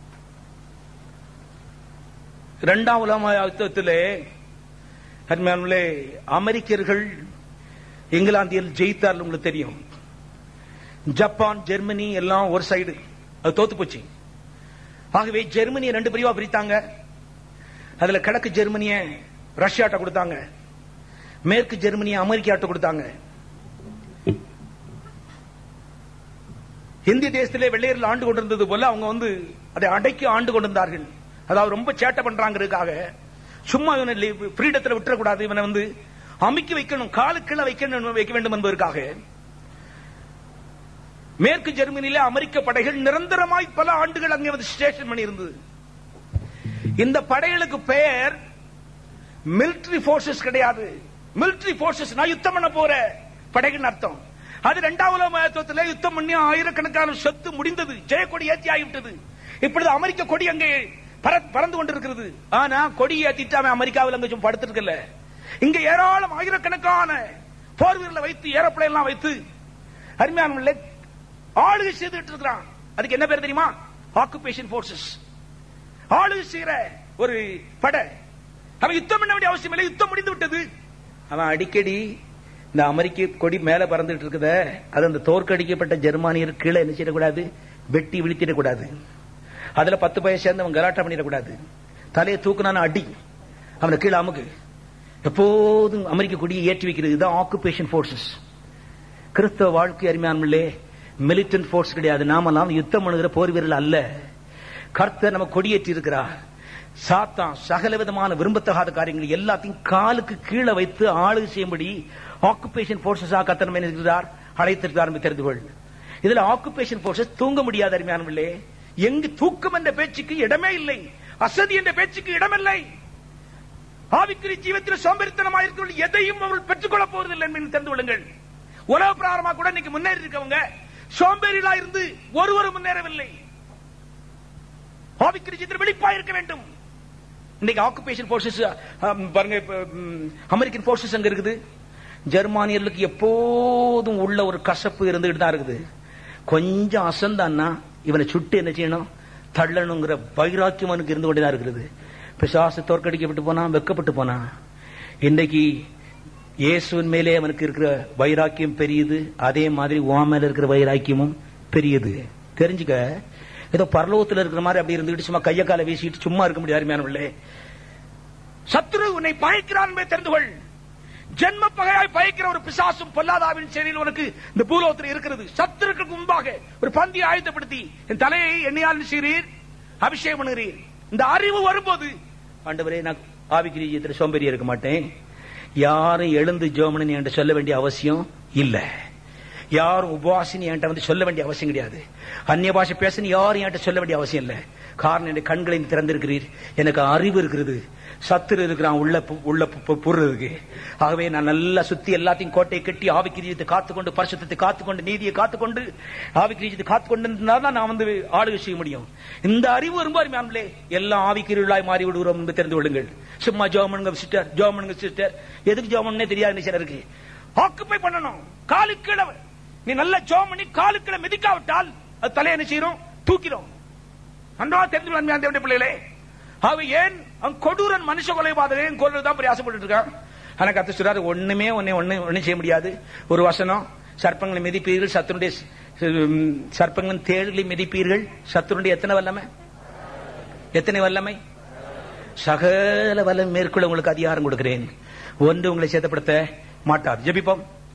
இரண்டாம் உலக யுத்தத்திலே அருமையானவர்களே அமெரிக்கர்கள் இங்கிலாந்தில் ஜெயித்தார்கள் உங்களுக்கு தெரியும் ஜப்பான் ஜெர்மனி எல்லாம் ஒரு சைடு அது தோத்து போச்சு ஆகவே ஜெர்மனியை ரெண்டு பிரிவா பிரித்தாங்க அதுல கிழக்கு ஜெர்மனிய ரஷ்யாட்ட கொடுத்தாங்க மேற்கு ஜெர்மனியை அமெரிக்காட்ட கொடுத்தாங்க இந்திய தேசத்திலே வெள்ளையர்கள் ஆண்டு கொண்டிருந்தது போல அவங்க வந்து அதை அடக்கி ஆண்டு கொண்டிருந்தார்கள் அதாவது ரொம்ப சேட்டை பண்றாங்கிறதுக்காக சும்மா இவனை ஃப்ரீடத்தில் விட்டுறக்கூடாது இவனை வந்து அமுக்கி வைக்கணும் காலு கீழே வைக்கணும் வைக்க வேண்டும் என்பதற்காக மேற்கு ஜெர்மனியில அமெரிக்க படைகள் நிரந்தரமாய் பல ஆண்டுகள் அங்கே வந்து ஸ்டேஷன் பண்ணி இருந்தது இந்த படைகளுக்கு பெயர் மிலிட்டரி போர்சஸ் கிடையாது மிலிட்டரி போர்சஸ் நான் யுத்தம் பண்ண போற படைகள் அர்த்தம் அது இரண்டாவது மகத்துவத்தில் யுத்தம் பண்ணி ஆயிரக்கணக்கான சொத்து முடிந்தது ஜெயக்கொடி ஏற்றி ஆகிவிட்டது இப்பொழுது அமெரிக்க கொடி அங்கே பற- பறந்து கொண்டிருக்கிறது ஆனா கொடி ஏத்திட்டு அவன் அமெரிக்காவில் அங்க சும்மா படுத்திருக்கல இங்க ஏராளம் ஆயிரக்கணக்கான போர் வீரர்களை வைத்து ஏரோப்ளேன் எல்லாம் வைத்து அருமையான ஆளுகை செய்துட்டு இருக்கிறான் அதுக்கு என்ன பேர் தெரியுமா ஆக்குபேஷன் போர்சஸ் ஆளுகை செய்யற ஒரு படை அவன் யுத்தம் பண்ண வேண்டிய அவசியம் இல்லை யுத்தம் முடிந்து விட்டது அவன் அடிக்கடி இந்த அமெரிக்க கொடி மேல பறந்துட்டு இருக்குத அது அந்த தோற்கடிக்கப்பட்ட ஜெர்மானியர் கீழே என்ன செய்யக்கூடாது வெட்டி விழித்திடக்கூடாது அதுல பத்து பையன் சேர்ந்து அவன் கலாட்டம் பண்ணிடக்கூடாது தலையை தூக்குனான அடி அவனை கீழே அமுக்கு எப்போதும் அமெரிக்க கொடியை ஏற்றி வைக்கிறது இதுதான் ஆக்குபேஷன் போர்சஸ் கிறிஸ்தவ வாழ்க்கை அருமையானே மிலிட்டன்ட் போர்ஸ் கிடையாது நாமெல்லாம் யுத்தம் பண்ணுகிற போர் வீரர்கள் அல்ல கர்த்தர் நம்ம கொடியேற்றி இருக்கிறார் சாத்தான் சகல விதமான விரும்பத்தகாத காரியங்கள் எல்லாத்தையும் காலுக்கு கீழே வைத்து ஆளுகை செய்யும்படி ஆக்குபேஷன் போர்சஸா கத்தனம் இருக்கிறார் அழைத்திருக்கிறார் என்று தெரிந்து கொள் இதுல ஆக்குபேஷன் போர்சஸ் தூங்க முடியாத அருமையானவர்களே எங்கு தூக்கம் என்ற பேச்சுக்கு இடமே இல்லை அசதி என்ற பேச்சுக்கு இடமில்லை ஆவிக்குரிய ஜீவத்தில் சோம்பேறித்தனமாக எதையும் அவர்கள் பெற்றுக்கொள்ள போவதில்லை என்று தெரிந்து கொள்ளுங்கள் உலக பிராரமா கூட இன்னைக்கு முன்னேறி இருக்கவங்க சோம்பேறிகளா இருந்து ஒருவரும் முன்னேறவில்லை ஆவிக்குரிய ஜீவத்தில் வெளிப்பா இருக்க வேண்டும் இன்னைக்கு ஆக்குபேஷன் போர்சஸ் பாருங்க இப்ப, ம், அமெரிக்கன் போர்சஸ் அங்க இருக்குது ஜெர்மானியர்களுக்கு எப்போதும் உள்ள ஒரு கசப்பு இருந்துகிட்டு தான் இருக்குது கொஞ்சம் அசந்தான்னா இவனை சுட்டு என்ன செய்யணும் தள்ளணுங்கிற வைராக்கியம் அவனுக்கு இருந்து கொண்டுதான் இருக்கிறது பிசாசு தோற்கடிக்கப்பட்டு போனான் வெக்கப்பட்டு போனான் இன்னைக்கு இயேசுவின் மேலே அவனுக்கு இருக்கிற வைராக்கியம் பெரியது அதே மாதிரி உன் மேல இருக்கிற வைராக்கியமும் பெரியது தெரிஞ்சுக்க ஏதோ பரலோகத்துல இருக்கிற மாதிரி அப்படி இருந்துகிட்டு சும்மா கைய காலை வீசிட்டு சும்மா இருக்க முடியாது அருமையானவர்களே சத்துரு உன்னை பயக்கிறான் என்பதை தெரிந்து கொள் ஜென்ம பகையாய் பயக்கிற ஒரு பிசாசும் பொல்லாதாவின் செயலில் உனக்கு இந்த பூலோகத்தில் இருக்கிறது சத்துருக்கு முன்பாக ஒரு பந்தியை ஆயத்தப்படுத்தி என் தலையை எண்ணியால் செய்கிறீர் அபிஷேகம் பண்ணுகிறீர் இந்த அறிவு வரும்போது ஆண்டவரே நான் ஆவிக்கிரியத்தில் சோம்பேறியா இருக்க மாட்டேன் யாரும் எழுந்து ஜோமனன் என்று சொல்ல வேண்டிய அவசியம் இல்ல யாரும் உபவாசினி என்கிட்ட வந்து சொல்ல வேண்டிய அவசியம் கிடையாது அந்நிய பாஷை பேசணும் யாரும் என்கிட்ட சொல்ல வேண்டிய அவசியம் இல்ல காரணம் என் கண்களை திறந்திருக்கிறீர் எனக்கு அறிவு இருக்கிறது சத்துரு இருக்கிறான் உள்ள பு- உள்ள பு- பு- புடுறதுக்கு ஆகவே நான் நல்லா சுத்தி எல்லாத்தையும் கோட்டையை கட்டி ஆவிக்கிரியத்தை காத்துக்கொண்டு பரிசுத்தத்தை காத்துக்கொண்டு நீதியை காத்துக்கொண்டு ஆவிக்கிரியத்தை காத்துக்கொண்டு இருந்தால் தான் நான் வந்து ஆளுகை செய்ய முடியும் இந்த அறிவு வரும்போது மேம்லே எல்லாம் ஆவிக்கிரியலாய் மாறி விடுகிறோம் என்று தெரிந்து கொள்ளுங்கள் சும்மா ஜோமனுங்க சிஸ்டர் ஜோமனுங்க சிஸ்டர் எதுக்கு ஜோமன்னே தெரியாது சிலருக்கு ஆக்குப்பை பண்ணணும் காலு கீழே நீ நல்ல ஜோம் பண்ணி காலு கீழே மிதிக்காவிட்டால் அது தலையை என்ன செய்யறோம் தூக்கிறோம் நன்றா தெரிந்து கொள்ள தேவனுடைய பிள்ளைகளே அவ ஏன் அவன் கொடூரன் மனுஷ கொலைபாதகன் கொல்றது தான் பிரயாசப்பட்டு இருக்கான் ஆனா கத்து சொல்றாரு ஒண்ணுமே ஒண்ணு ஒண்ணு ஒண்ணு செய்ய முடியாது ஒரு வசனம் சர்ப்பங்களை மிதிப்பீர்கள் சத்துருடைய ம், சர்ப்பங்களின் தேள்களை மிதிப்பீர்கள் சத்துருடைய எத்தனை வல்லமை எத்தனை வல்லமை சகல வல்லம் மேற்கொள்ள உங்களுக்கு அதிகாரம் கொடுக்கிறேன் ஒன்று உங்களை சேதப்படுத்த மாட்டார் ஜெபிப்போம்